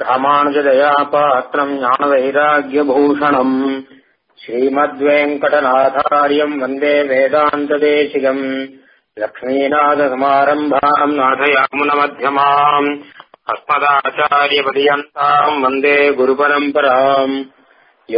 ராமானுஜதயா பாத்திரம் ஞானவைராகியபூஷணம் ஸ்ரீமத்வேங்கடநாதாரியம் வந்தே வேதாந்ததேசிகம் லக்ஷ்மீநாதசமாரம்பாம் நாதயாமுனமध्यமாம் अस्मदाचार्यपर्यन्ताम् वन्दे गुरुपरम्पराम् यो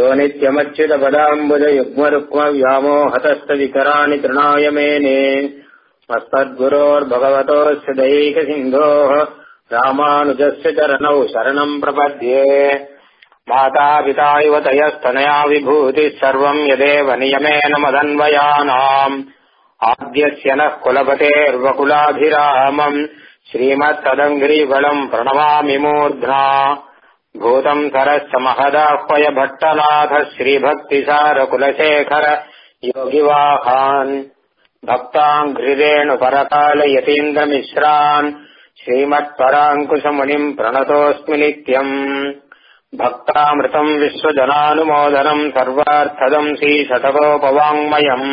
नित्यमच्युतपदाम्बुजयुग्मरुक्मव्यामोहतस्तविकराणि तृणाय मेने अस्मद्गुरोर्भगवतोऽस्य दैकसिन्धोः रामानुजस्य चरणौ शरणम् प्रपद्ये मातापिता इव तयस्तनया विभूतिः सर्वम् यदेव नियमेन मदन्वयानाम् आद्यस्य नः कुलपतेर्वकुलाभिरामम् श्रीमत्तदङ्घ्रीफलम् प्रणमामि मूर्ध्ना भूतम् सरश्च महदाह्वय भट्टनाथ श्रीभक्तिसारकुलशेखर योगिवाहान् भक्ताङ्घ्रिरेणुपरकालयतीन्द्रमिश्रान् श्रीमत्पराङ्कुशमुनिम् प्रणतोऽस्मि नित्यम् भक्तामृतम् विश्वजनानुमोदनम् सर्वार्थदम् श्रीशतकोपवाङ्मयम्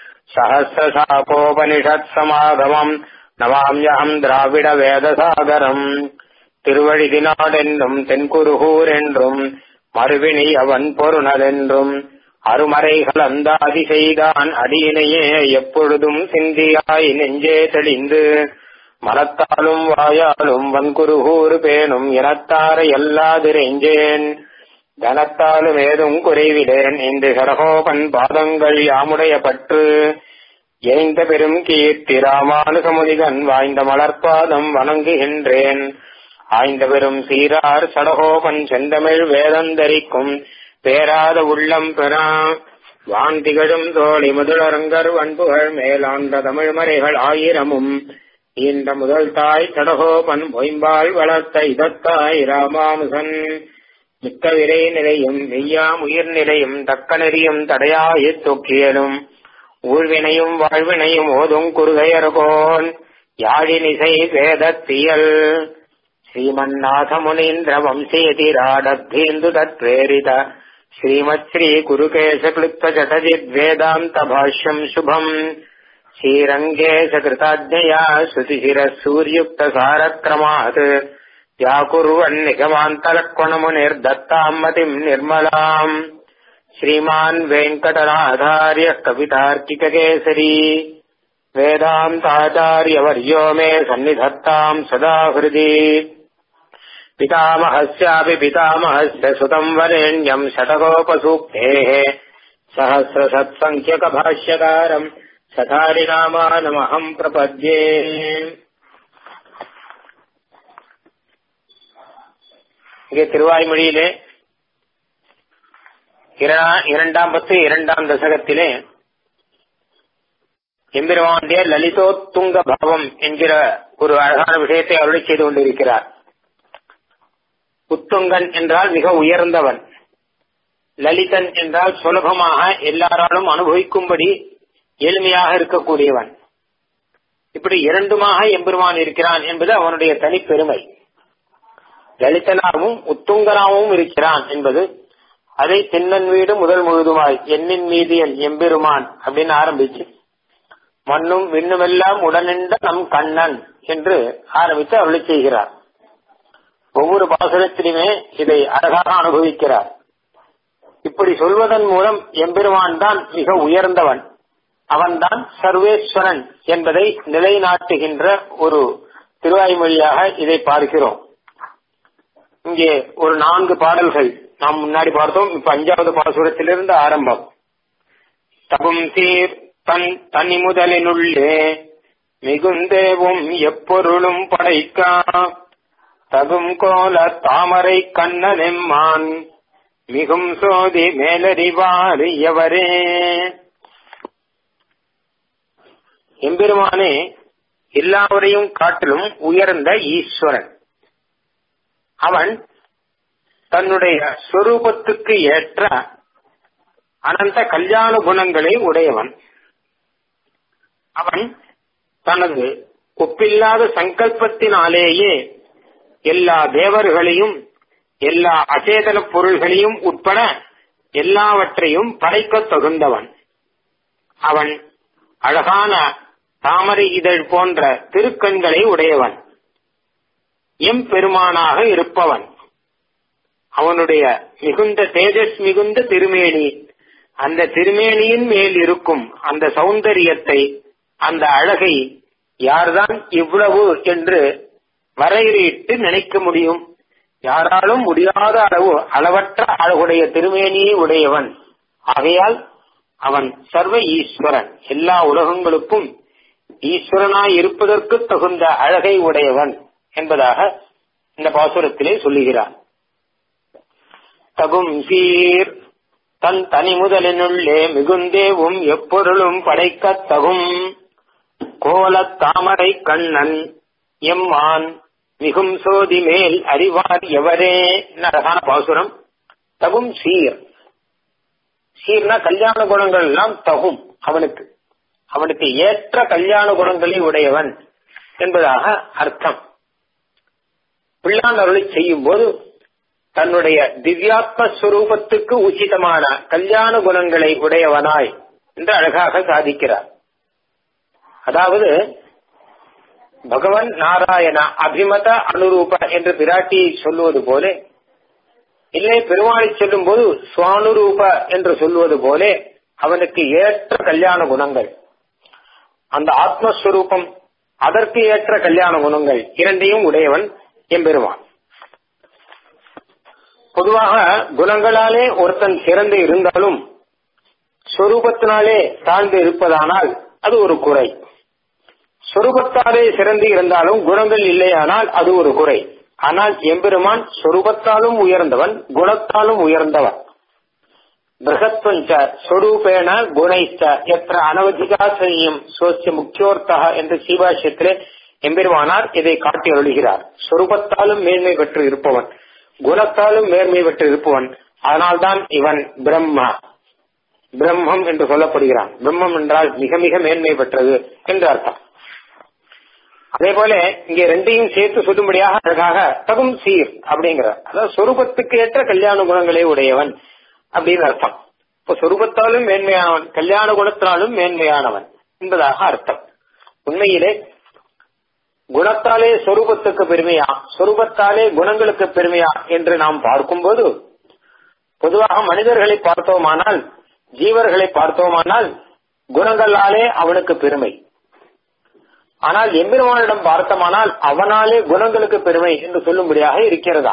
सहस्रशाकोपनिषत्समागमम् நமாமியகம் திராவிட வேதசாகரம் திருவழிதினாடென்றும் தென்குருகூர் என்றும் மறுவினி அவன் பொருணதென்றும் அருமறைகள் அந்தாதி செய்தான் அடியினையே எப்பொழுதும் சிந்தியாய் நெஞ்சே தெளிந்து மனத்தாலும் வாயாலும் வன்குருகூர் பேணும் இனத்தார எல்லாதிரெஞ்சேன் தனத்தாலும் ஏதும் குறைவிலேன் என்று சரகோபன் பாதங்கள் யாமுடைய பற்று எய்ந்த பெரும் கீர்த்தி ராமானுசமுனிகன் வாய்ந்த மலர்பாதம் வணங்குகின்றேன் ஆய்ந்த பெரும் சீரார் சடகோபன் செந்தமிழ் வேதந்தரிக்கும் பேராத உள்ளம் பெறா வான் திகழும் தோழி முதலரங்கர் வன்புகள் மேலாண்ட தமிழ் மறைகள் ஆயிரமும் இந்த முதல் தாய் சடகோபன் பொய்ம்பால் வளர்த்த இதத்தாய் ராமானுசன் மிக்க விரை நிலையும் மெய்யாம் உயிர் நிலையும் தக்க நெறியும் தடையாயித் தொக்கியலும் ஊழ்வினையும் வாழ்வினையும் ஓதும் குருகையர்கோன் யாழினிசை வேதத்தியல் ஸ்ரீமன்னாத முனீந்திர வம்சேதிராடத்தீந்து தத்வேரித ஸ்ரீமத் ஸ்ரீ குருகேச கிளிப்த ஜடஜித் வேதாந்த பாஷ்யம் சுபம் ஸ்ரீரங்கேச கிருதாஜ்ஞயா ஸ்ருதிசிர சூர்யுக்த சாரக்ரமாத் व्याकुर्वन् निगमान्तलक्वणमुनिर्दत्ताम् मतिम् निर्मलाम् श्रीमान् वेङ्कटनाथार्यः कवितार्किककेसरी वेदान्ताचार्यवर्यो मे सन्निधत्ताम् सदा हृदि पितामहस्यापि पितामहस्य सुतम् वरेण्यम् शतकोपसूक्तेः सहस्रसत्सङ्ख्यकभाष्यकारम् सठारिनामानमहम् प्रपद्ये இங்கே திருவாய்மொழியிலே இரண்டாம் பத்து இரண்டாம் தசகத்திலே எம்பெருமானுடைய லலிதோத்துங்க பாவம் என்கிற ஒரு அழகான விஷயத்தை அருளை செய்து கொண்டிருக்கிறார் உத்துங்கன் என்றால் மிக உயர்ந்தவன் லலிதன் என்றால் சுலபமாக எல்லாராலும் அனுபவிக்கும்படி எளிமையாக இருக்கக்கூடியவன் இப்படி இரண்டுமாக எம்பெருமான் இருக்கிறான் என்பது அவனுடைய தனிப்பெருமை லலிதனாகவும் உத்துங்கனாகவும் இருக்கிறான் என்பது அதை தென்னன் வீடு முதல் முழுதுமாய் எண்ணின் மீதியன் எம்பெருமான் அப்படின்னு ஆரம்பிச்சு மண்ணும் விண்ணுமெல்லாம் உடனின்ற நம் கண்ணன் என்று ஆரம்பித்து அருளி செய்கிறார் ஒவ்வொரு பாசுரத்திலுமே இதை அழகாக அனுபவிக்கிறார் இப்படி சொல்வதன் மூலம் எம்பெருமான் தான் மிக உயர்ந்தவன் அவன்தான் சர்வேஸ்வரன் என்பதை நிலைநாட்டுகின்ற ஒரு திருவாய்மொழியாக இதை பார்க்கிறோம் இங்கே ஒரு நான்கு பாடல்கள் நாம் முன்னாடி பார்த்தோம் இப்ப அஞ்சாவது பாசுரத்திலிருந்து ஆரம்பம் தகும் சீர் தன் தனி முதலினுள்ளே மிகுந்தேவும் எப்பொருளும் படைக்கா தகும் கோல தாமரை கண்ணனெம்மான் மிகும் சோதி மேலறிவாறு எவரே எம்பெருமானே எல்லாவரையும் காட்டிலும் உயர்ந்த ஈஸ்வரன் அவன் தன்னுடைய ஸ்வரூபத்துக்கு ஏற்ற அனந்த கல்யாண குணங்களை உடையவன் அவன் தனது ஒப்பில்லாத சங்கல்பத்தினாலேயே எல்லா தேவர்களையும் எல்லா அச்சேதன பொருள்களையும் உட்பட எல்லாவற்றையும் படைக்க தகுந்தவன் அவன் அழகான தாமரை இதழ் போன்ற திருக்கண்களை உடையவன் எம்பெருமானாக இருப்பவன் அவனுடைய மிகுந்த தேஜஸ் மிகுந்த திருமேனி அந்த திருமேனியின் மேல் இருக்கும் அந்த சௌந்தரியத்தை அந்த அழகை யார்தான் இவ்வளவு என்று வரையறையிட்டு நினைக்க முடியும் யாராலும் முடியாத அளவு அளவற்ற அழகுடைய திருமேனியை உடையவன் ஆகையால் அவன் சர்வ ஈஸ்வரன் எல்லா உலகங்களுக்கும் ஈஸ்வரனாய் இருப்பதற்கு தகுந்த அழகை உடையவன் என்பதாக இந்த பாசுரத்திலே சொல்லுகிறார் தகும் சீர் தன் தனி முதலினுள்ளே மிகுந்தேவும் எப்பொருளும் படைக்கத் தகும் கோலத் தாமரை கண்ணன் எம்மான் மிகும் சோதி மேல் அறிவார் எவரே அழகான பாசுரம் தகும் சீர் சீர்னா கல்யாண குணங்கள் எல்லாம் தகும் அவனுக்கு அவனுக்கு ஏற்ற கல்யாண குணங்களை உடையவன் என்பதாக அர்த்தம் பிள்ளான் அருளை செய்யும் போது தன்னுடைய திவ்யாத்ம ஸ்வரூபத்துக்கு உச்சிதமான கல்யாண குணங்களை உடையவனாய் என்று அழகாக சாதிக்கிறார் அதாவது பகவன் நாராயண அபிமத அனுரூப என்று பிராட்டியை சொல்லுவது போல இல்லை பெருமாளை சொல்லும் போது சுவானுரூப என்று சொல்லுவது போல அவனுக்கு ஏற்ற கல்யாண குணங்கள் அந்த ஆத்மஸ்வரூபம் அதற்கு ஏற்ற கல்யாண குணங்கள் இரண்டையும் உடையவன் எம்பெருமான் பொதுவாக குணங்களாலே ஒருத்தன் சிறந்து இருந்தாலும் சொரூபத்தினாலே தாழ்ந்து இருப்பதானால் அது ஒரு குறை சொரூபத்தாலே சிறந்து இருந்தாலும் குணங்கள் இல்லையானால் அது ஒரு குறை ஆனால் எம்பெருமான் சொரூபத்தாலும் உயர்ந்தவன் குணத்தாலும் உயர்ந்தவன் பிரகத்வஞ்ச சொரூபேண குணைச்ச எത്ര அனவதிகாசனியம் சோசிய முக்கியோர்த்தா என்று சீபாஷ்யத்திலே எம்பெருமானார் இதை காட்டி அருளுகிறார் சொரூபத்தாலும் மேன்மை பெற்று இருப்பவன் குணத்தாலும் மேன்மை பெற்று இருப்பவன் அதனால்தான் இவன் பிரம்மா பிரம்மம் என்று சொல்லப்படுகிறான் பிரம்மம் என்றால் மிக மிக மேன்மை பெற்றது என்று அர்த்தம் அதே போல இங்க ரெண்டையும் சேர்த்து சொல்லும்படியாக அழகாக தகும் சீர் அப்படிங்கிறார் அதாவது சொரூபத்துக்கு ஏற்ற கல்யாண குணங்களே உடையவன் அப்படின்னு அர்த்தம் இப்ப சொரூபத்தாலும் மேன்மையானவன் கல்யாண குணத்தினாலும் மேன்மையானவன் என்பதாக அர்த்தம் உண்மையிலே குணத்தாலே சொரூபத்துக்கு பெருமையா சொரூபத்தாலே குணங்களுக்கு பெருமையா என்று நாம் பார்க்கும்போது பொதுவாக மனிதர்களை பார்த்தோமானால் ஜீவர்களை பார்த்தோமானால் குணங்களாலே அவனுக்கு பெருமை ஆனால் எம்பெருமானிடம் பார்த்தமானால் அவனாலே குணங்களுக்கு பெருமை என்று சொல்லும்படியாக இருக்கிறதா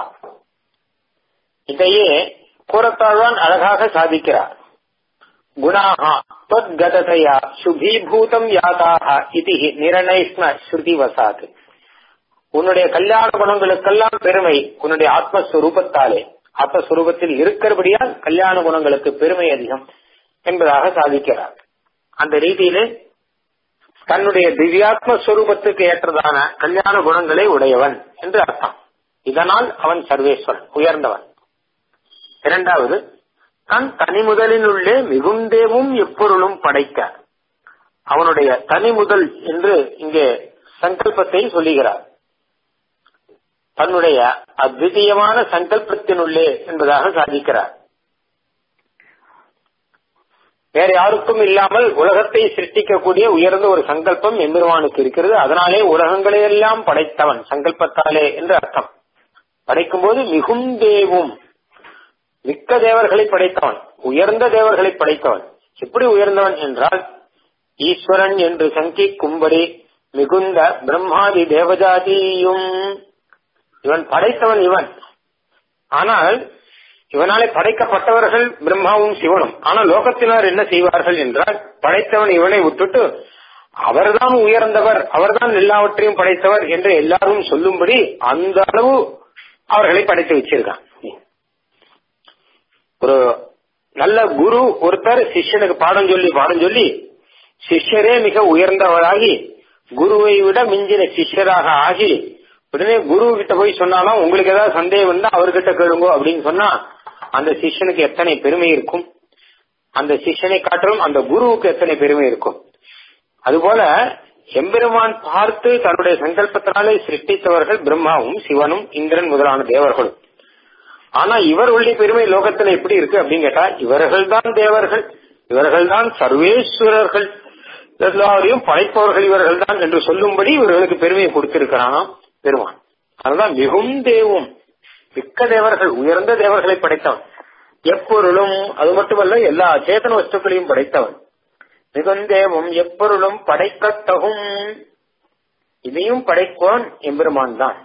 இதையே கூறத்தாழ்வான் அழகாக சாதிக்கிறார் குணாகா தொத்கததையா சுபீபூதம் யாதாக இது நிரணயிஸ்ம ஸ்ருதி வசாத் உன்னுடைய கல்யாண குணங்களுக்கெல்லாம் பெருமை உன்னுடைய ஆத்மஸ்வரூபத்தாலே ஆத்மஸ்வரூபத்தில் இருக்கிறபடியால் கல்யாண குணங்களுக்கு பெருமை அதிகம் என்பதாக சாதிக்கிறார் அந்த ரீதியிலே தன்னுடைய திவ்யாத்ம ஸ்வரூபத்துக்கு ஏற்றதான கல்யாண குணங்களை உடையவன் என்று அர்த்தம் இதனால் அவன் சர்வேஸ்வரன் உயர்ந்தவன் இரண்டாவது தன் தனி முதலினுள்ளே மிகுந்தேவும் எப்பொருளும் படைக்க அவனுடைய தனி முதல் என்று இங்கே சங்கல்பத்தை சொல்லுகிறார் தன்னுடைய அத்விதீயமான சங்கல்பத்தினுள்ளே என்பதாக சாதிக்கிறார் வேற யாருக்கும் இல்லாமல் உலகத்தை சிருஷ்டிக்கக்கூடிய உயர்ந்த ஒரு சங்கல்பம் எம்பெருமானுக்கு இருக்கிறது அதனாலே உலகங்களை எல்லாம் படைத்தவன் சங்கல்பத்தாலே என்று அர்த்தம் படைக்கும் போது மிகுந்தேவும் மிக்க தேவர்களை படைத்தவன் உயர்ந்த தேவர்களை படைத்தவன் எப்படி உயர்ந்தவன் என்றால் ஈஸ்வரன் என்று சங்கிக்கும்படி மிகுந்த பிரம்மாதி தேவஜாதியும் இவன் படைத்தவன் இவன் ஆனால் இவனாலே படைக்கப்பட்டவர்கள் பிரம்மாவும் சிவனும் ஆனால் லோகத்தினர் என்ன செய்வார்கள் என்றால் படைத்தவன் இவனை விட்டுட்டு அவர்தான் உயர்ந்தவர் அவர்தான் எல்லாவற்றையும் படைத்தவர் என்று எல்லாரும் சொல்லும்படி அந்த அளவு அவர்களை படைத்து வச்சிருக்கான் ஒரு நல்ல குரு ஒருத்தர் சிஷ்யனுக்கு பாடம் சொல்லி பாடம் சொல்லி சிஷ்யரே மிக உயர்ந்தவராகி குருவை விட மிஞ்சின சிஷ்யராக ஆகி உடனே குரு கிட்ட போய் சொன்னாலும் உங்களுக்கு ஏதாவது சந்தேகம் இருந்தா அவர்கிட்ட கேளுங்க அப்படின்னு சொன்னா அந்த சிஷ்யனுக்கு எத்தனை பெருமை இருக்கும் அந்த சிஷ்யனை காட்டிலும் அந்த குருவுக்கு எத்தனை பெருமை இருக்கும் அதுபோல எம்பெருமான் பார்த்து தன்னுடைய சங்கல்பத்தினாலே சிருஷ்டித்தவர்கள் பிரம்மாவும் சிவனும் இந்திரன் முதலான தேவர்களும் ஆனா இவர்களுடைய பெருமை லோகத்துல எப்படி இருக்கு அப்படின்னு கேட்டா இவர்கள் தான் தேவர்கள் இவர்கள் தான் சர்வேஸ்வரர்கள் எல்லாரையும் படைப்பவர்கள் இவர்கள் தான் என்று சொல்லும்படி இவர்களுக்கு பெருமையை கொடுத்திருக்கிறானாம் பெருமான் அதுதான் மிகும் தேவும் மிக்க தேவர்கள் உயர்ந்த தேவர்களை படைத்தவன் எப்பொருளும் அது மட்டுமல்ல எல்லா சேதன வஸ்துக்களையும் படைத்தவன் மிகுந்தேவும் எப்பொருளும் படைக்கத்தகும் இதையும் படைப்போன் எம்பெருமான் தான்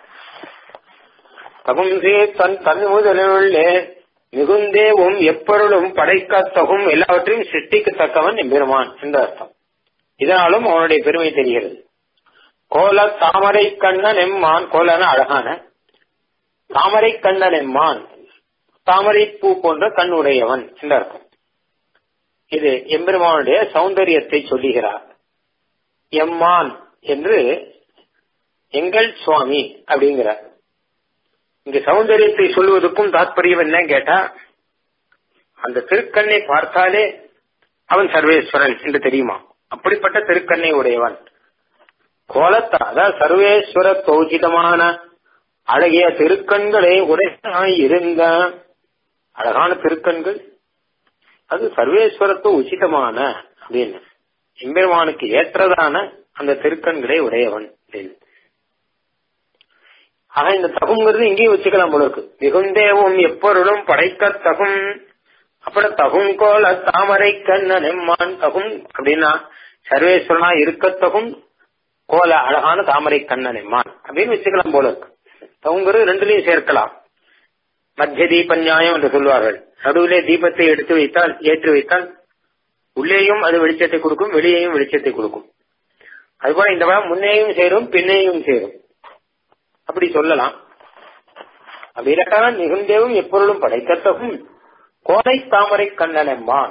தகுந்தே தன் தன் முதலுள்ளே மிகுந்தேவும் எப்பொருளும் படைக்கத்தகும் எல்லாவற்றையும் சிருஷ்டிக்கத்தக்கவன் எம்பெருமான் என்ற அர்த்தம் இதனாலும் அவனுடைய பெருமை தெரிகிறது கோல தாமரை கண்ணன் எம்மான் கோலன அழகான தாமரை கண்ணன் எம்மான் தாமரை பூ போன்ற கண் உடையவன் என்ற அர்த்தம் இது எம்பெருமானுடைய சௌந்தரியத்தை சொல்லுகிறார் எம்மான் என்று எங்கள் சுவாமி அப்படிங்கிறார் இங்க சௌந்தரியத்தை சொல்வதற்கும் தாற்பயம் என்ன கேட்டா அந்த திருக்கண்ணை பார்த்தாலே அவன் சர்வேஸ்வரன் என்று தெரியுமா அப்படிப்பட்ட திருக்கண்ணை உடையவன் கோலத்தா அதாவது சர்வேஸ்வர தோஜிதமான அழகிய திருக்கண்களை உடையனாய் இருந்த அழகான திருக்கண்கள் அது சர்வேஸ்வரத்து உச்சிதமான அப்படின்னு எம்பெருமானுக்கு ஏற்றதான அந்த திருக்கண்களை உடையவன் அப்படின்னு ஆக இந்த தகுங்கிறது இங்கேயும் வச்சுக்கலாம் போல இருக்கு மிகுந்தேவும் எப்பொருளும் படைக்க தகும் அப்புறம் தகும் கோல தாமரை கண்ணன் எம்மான் தகும் அப்படின்னா சர்வேஸ்வரனா இருக்கத்தகும் கோல அழகான தாமரை கண்ணன் எம்மான் அப்படின்னு வச்சுக்கலாம் போல இருக்கு தகுங்கிறது ரெண்டுலயும் சேர்க்கலாம் மத்திய தீப நியாயம் என்று சொல்வார்கள் நடுவிலே தீபத்தை எடுத்து வைத்தால் ஏற்றி வைத்தால் உள்ளேயும் அது வெளிச்சத்தை கொடுக்கும் வெளியேயும் வெளிச்சத்தை கொடுக்கும் அதுபோல இந்த படம் முன்னேயும் சேரும் பின்னேயும் சேரும் அப்படி சொல்லலாம் அப்படி இல்லாட்டா மிகுந்தேவும் எப்பொருளும் படைக்கத்தகும் கோதை தாமரை கண்ணனம்மான்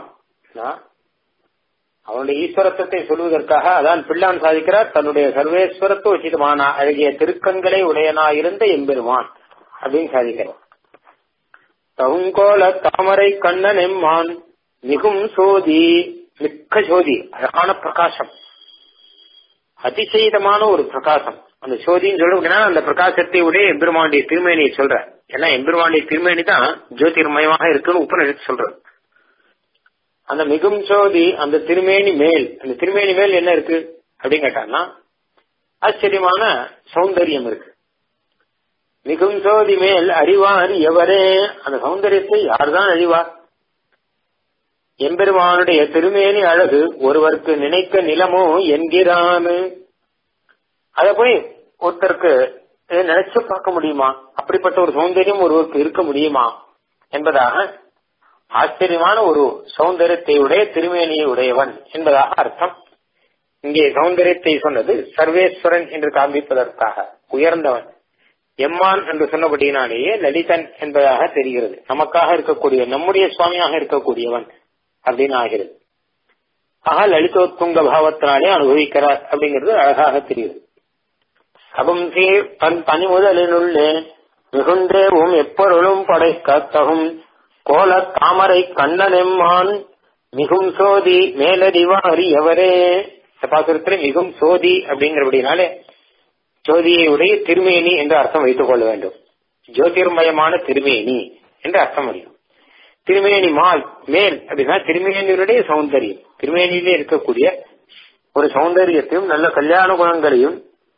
அவனுடைய ஈஸ்வரத்துவத்தை சொல்வதற்காக அதான் பிள்ளான் சாதிக்கிறார் தன்னுடைய சர்வேஸ்வரத்துவ உச்சிதமான அழகிய திருக்கண்களை உடையனாயிருந்த எம்பெருமான் அப்படின்னு சாதிக்கிறார் தகுங்கோல தாமரை கண்ணன் எம்மான் மிகும் சோதி மிக்க சோதி அழகான பிரகாசம் அதிசயிதமான ஒரு பிரகாசம் அந்த சோதின்னு சொல்ல அந்த பிரகாசத்தை உடைய எம்பெருமாண்டிய திருமேனியை சொல்ற ஏன்னா எம்பெருமாண்டிய திருமேனி தான் ஜோதிர்மயமாக இருக்குன்னு உபநிஷத்து சொல்றது அந்த மிகும் சோதி அந்த திருமேனி மேல் அந்த திருமேனி மேல் என்ன இருக்கு அப்படின்னு கேட்டான்னா ஆச்சரியமான சௌந்தரியம் இருக்கு மிகும் சோதி மேல் அறிவார் எவரே அந்த சௌந்தரியத்தை யார்தான் அறிவார் எம்பெருமானுடைய திருமேனி அழகு ஒருவருக்கு நினைக்க நிலமோ என்கிறான் அத போய் ஒருத்தருக்கு நினைச்சு பார்க்க முடியுமா அப்படிப்பட்ட ஒரு சௌந்தரியம் ஒருவருக்கு இருக்க முடியுமா என்பதாக ஆச்சரியமான ஒரு சௌந்தரியத்தை உடைய திருமேனியை உடையவன் என்பதாக அர்த்தம் இங்கே சௌந்தரியத்தை சொன்னது சர்வேஸ்வரன் என்று காண்பிப்பதற்காக உயர்ந்தவன் எம்மான் என்று சொன்னபடியினாலேயே லலிதன் என்பதாக தெரிகிறது நமக்காக இருக்கக்கூடிய நம்முடைய சுவாமியாக இருக்கக்கூடியவன் அப்படின்னு ஆகிறது ஆக லலிதோத்துங்க பாவத்தினாலே அனுபவிக்கிறார் அப்படிங்கிறது அழகாக தெரியுது அபம் சீர் தன் தனி முதலினுள்ளே மிகுந்தேவும் எப்பொருளும் படைக்கத்தகும் கோல தாமரை கண்ணனெம்மான் மிகும் சோதி மேலடிவாரி எவரே பாசுரத்துல மிகும் சோதி அப்படிங்கிறபடினாலே ஜோதியை உடைய திருமேனி என்று அர்த்தம் வைத்துக் கொள்ள வேண்டும் ஜோதிர்மயமான திருமேனி என்று அர்த்தம் முடியும் திருமேனி மால் மேல் அப்படின்னா திருமேனியுடைய சௌந்தரியம் திருமேனியிலே இருக்கக்கூடிய ஒரு சௌந்தரியத்தையும் நல்ல கல்யாண குணங்களையும்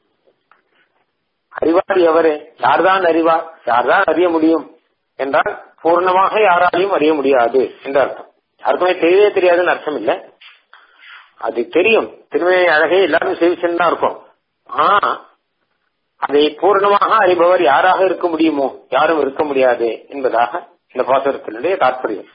அறிவார் எவரு யார்தான் அறிவார் யார்தான் அறிய முடியும் என்றால் பூர்ணமாக யாராலையும் அறிய முடியாது என்று அர்த்தம் யாருக்குமே தெரியவே தெரியாதுன்னு அர்த்தம் இல்ல அது தெரியும் திருமேனி அழகே எல்லாரும் சேவிச்சுன்னு தான் இருக்கும் ஆனா அதை பூர்ணமாக அறிபவர் யாராக இருக்க முடியுமோ யாரும் இருக்க முடியாது என்பதாக இந்த பாசுரத்தினுடைய தாற்பயம்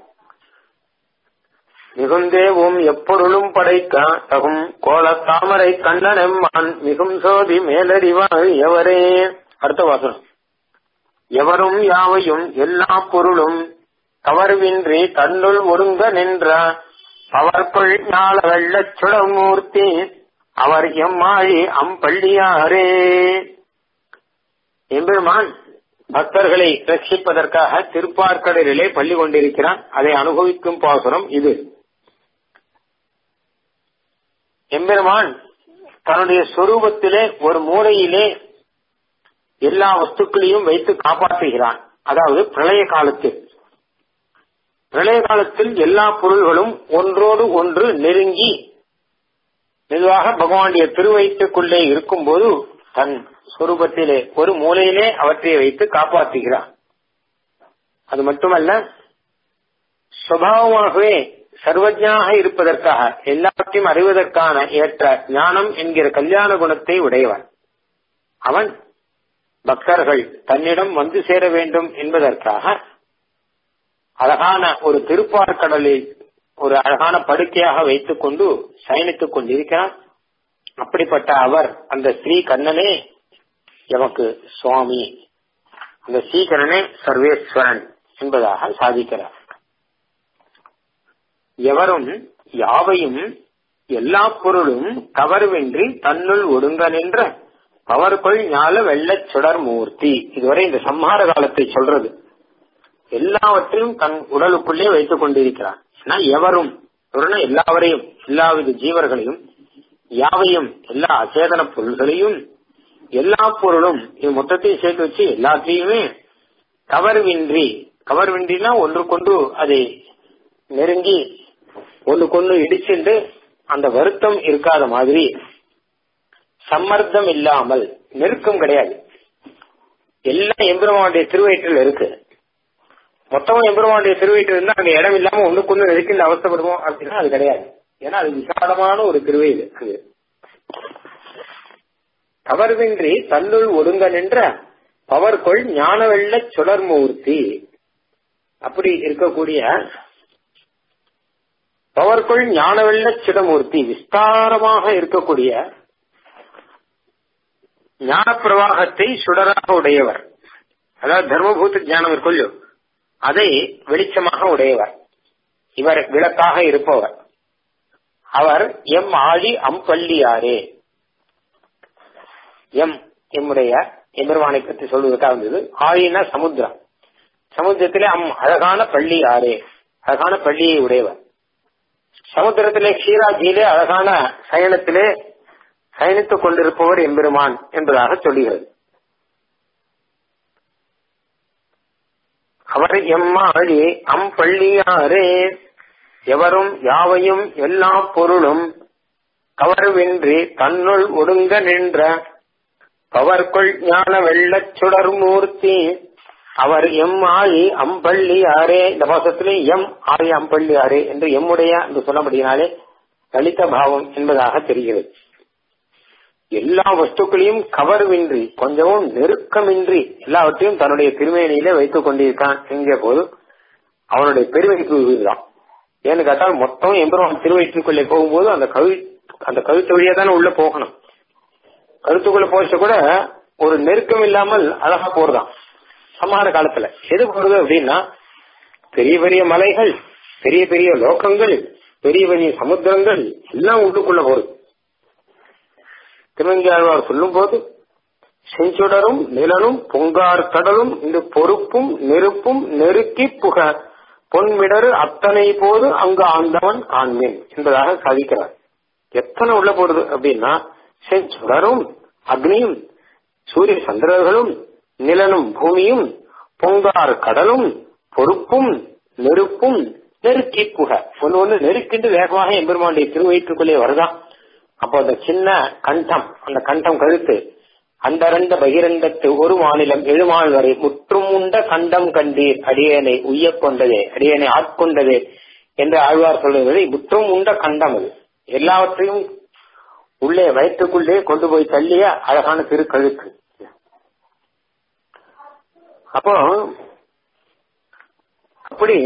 மிகுந்தேவும் எப்பொருளும் படைக்க தகும் கோல தாமரை கண்ணனெம்மான் மிகும் சோதி மேலறிவாள் எவரே அடுத்த வாசனம் எவரும் யாவையும் எல்லா பொருளும் தவறுவின்றி தன்னுள் ஒருங்க நின்ற அவர்க்குள் ஞால வெள்ளச் சுடமூர்த்தி அவர் எம்மாழி அம்பள்ளியாரே எம்பெருமான் பக்தர்களை ரட்சிப்பதற்காக திருப்பார்க்கடலிலே பள்ளி கொண்டிருக்கிறான் அதை அனுபவிக்கும் பாசுரம் இது எம்பெருமான் தன்னுடைய சொரூபத்திலே ஒரு மூலையிலே எல்லா வஸ்துக்களையும் வைத்து காப்பாற்றுகிறான் அதாவது பிரளய காலத்தில் பிரளய காலத்தில் எல்லா பொருள்களும் ஒன்றோடு ஒன்று நெருங்கி மெதுவாக பகவானுடைய திருவயிற்றுக்குள்ளே இருக்கும்போது தன் சொரூபத்திலே ஒரு மூலையிலே அவற்றை வைத்து காப்பாற்றுகிறான் அது மட்டுமல்ல சுவாவமாகவே சர்வஜனாக இருப்பதற்காக எல்லாத்தையும் அறிவதற்கான ஏற்ற ஞானம் என்கிற கல்யாண குணத்தை உடையவன் அவன் பக்தர்கள் தன்னிடம் வந்து சேர வேண்டும் என்பதற்காக அழகான ஒரு திருப்பார்கடலில் ஒரு அழகான படுக்கையாக வைத்துக் கொண்டு சயனித்துக் கொண்டிருக்கிறான் அப்படிப்பட்ட அவர் அந்த ஸ்ரீ கண்ணனே எமக்கு சுவாமி அந்த ஸ்ரீகரனே சர்வேஸ்வரன் என்பதாக சாதிக்கிறார் எவரும் யாவையும் எல்லா பொருளும் கவர்வின்றி தன்னுள் ஒடுங்க நின்ற பவர்கொள் ஞால வெள்ளச் சுடர் மூர்த்தி இதுவரை இந்த சம்ஹார காலத்தை சொல்றது எல்லாவற்றையும் தன் உடலுக்குள்ளே வைத்துக் கொண்டிருக்கிறான் ஏன்னா எவரும் எவருன்னா எல்லாவரையும் எல்லாவித ஜீவர்களையும் யாவையும் எல்லா அச்சேதன பொருள்களையும் எல்லா பொருளும் இது மொத்தத்தையும் சேர்த்து வச்சு எல்லாத்தையுமே கவர்வின்றி கவர்வின்றினா ஒன்றுக்கொண்டு அதை நெருங்கி ஒன்றுக்கொண்டு இடிச்சுண்டு அந்த வருத்தம் இருக்காத மாதிரி சம்மர்த்தம் இல்லாமல் நெருக்கம் கிடையாது எல்லாம் எம்பெருமானுடைய திருவயிற்றில் இருக்கு மொத்தமா எம்பெருமானுடைய திருவயிற்றில் இருந்தா அங்க இடம் இல்லாம ஒண்ணுக்கு நெருக்கின்ற அவஸ்தப்படுவோம் அப்படின்னா அது கிடையாது ஏன்னா அது விசாலமான ஒரு திருவயிறு அது கவர்வின்றி தன்னுள் ஒடுங்க நின்ற பவர்கொள் ஞான வெள்ள சுடர்மூர்த்தி அப்படி இருக்கக்கூடிய பவர்கொள் ஞான வெள்ள சுடமூர்த்தி விஸ்தாரமாக இருக்கக்கூடிய ஞான பிரவாகத்தை சுடராக உடையவர் அதாவது தர்மபூத ஞானம் இருக்கொள்ளோ அதை வெளிச்சமாக உடையவர் இவர் விளக்காக இருப்பவர் அவர் எம் ஆழி அம்பள்ளியாரே எம் எம்முடைய எம்பெருமானை பற்றி சொல்வதற்காக வந்தது ஆழினா சமுத்திரம் சமுத்திரத்திலே அம் அழகான பள்ளி ஆரே அழகான பள்ளியை உடையவர் சமுத்திரத்திலே க்ஷீராஜியிலே அழகான சயனத்திலே சயனித்துக் கொண்டிருப்பவர் எம்பெருமான் என்பதாக சொல்லுகிறது அவர் எம்மாழி அம்பள்ளியாரே எவரும் யாவையும் எல்லா பொருளும் கவர்வின்றி தன்னுள் ஒடுங்க நின்ற பவர்கொள் ஞான வெள்ளச் சுடர் மூர்த்தி அவர் எம் ஆழி அம்பள்ளி ஆரே இந்த மாசத்திலே எம் ஆழி அம்பள்ளி ஆரே என்று எம்முடைய என்று சொன்னபடினாலே லலித பாவம் என்பதாக தெரிகிறது எல்லா வஸ்துக்களையும் கவர்வின்றி கொஞ்சமும் நெருக்கமின்றி எல்லாவற்றையும் தன்னுடைய திருமேனியிலே வைத்துக் கொண்டிருக்கான் என்கிற போது அவனுடைய பெருமைக்கு இதுதான் ஏன்னு கேட்டால் மொத்தம் எம்பெருமான் திருவயிற்றுக்குள்ளே போகும்போது அந்த கழு அந்த கழுத்து வழியா தானே உள்ள போகணும் கழுத்துக்குள்ள போச்சு கூட ஒரு நெருக்கம் இல்லாமல் அழகா போறதாம் சமார காலத்துல எது போறது அப்படின்னா பெரிய பெரிய மலைகள் பெரிய பெரிய லோகங்கள் பெரிய பெரிய சமுத்திரங்கள் எல்லாம் உள்ளுக்குள்ள போறது திருமங்கியாழ்வார் சொல்லும் போது செஞ்சுடரும் நிலனும் பொங்கார் கடலும் இந்த பொறுப்பும் நெருப்பும் நெருக்கி புக பொன்மிடரு அத்தனை போது அங்கு ஆண்டவன் காண்மேன் என்பதாக சாதிக்கிறார் எத்தனை உள்ள போறது அப்படின்னா செஞ்சுடரும் அக்னியும் சூரிய சந்திரர்களும் நிலனும் பூமியும் பொங்கார் கடலும் பொறுப்பும் நெருப்பும் நெருக்கி புக ஒன்னு ஒண்ணு நெருக்கிண்டு வேகமாக எம்பெருமானுடைய திருவயிற்றுக்குள்ளே வருதான் அப்போ அந்த சின்ன கண்டம் அந்த கண்டம் கழுத்து அந்தரண்ட பகிரண்டத்து ஒரு மாநிலம் எழுமாள் வரை முற்றும் உண்ட கண்டம் கண்டீர் அடியனை உய்ய கொண்டதே அடியனை ஆட்கொண்டதே என்று ஆழ்வார் சொல்லுவதை முற்றும் உண்ட கண்டம் அது எல்லாவற்றையும் உள்ளே வயிற்றுக்குள்ளே கொண்டு போய் தள்ளிய அழகான திருக்கழுத்து அப்போ அப்படி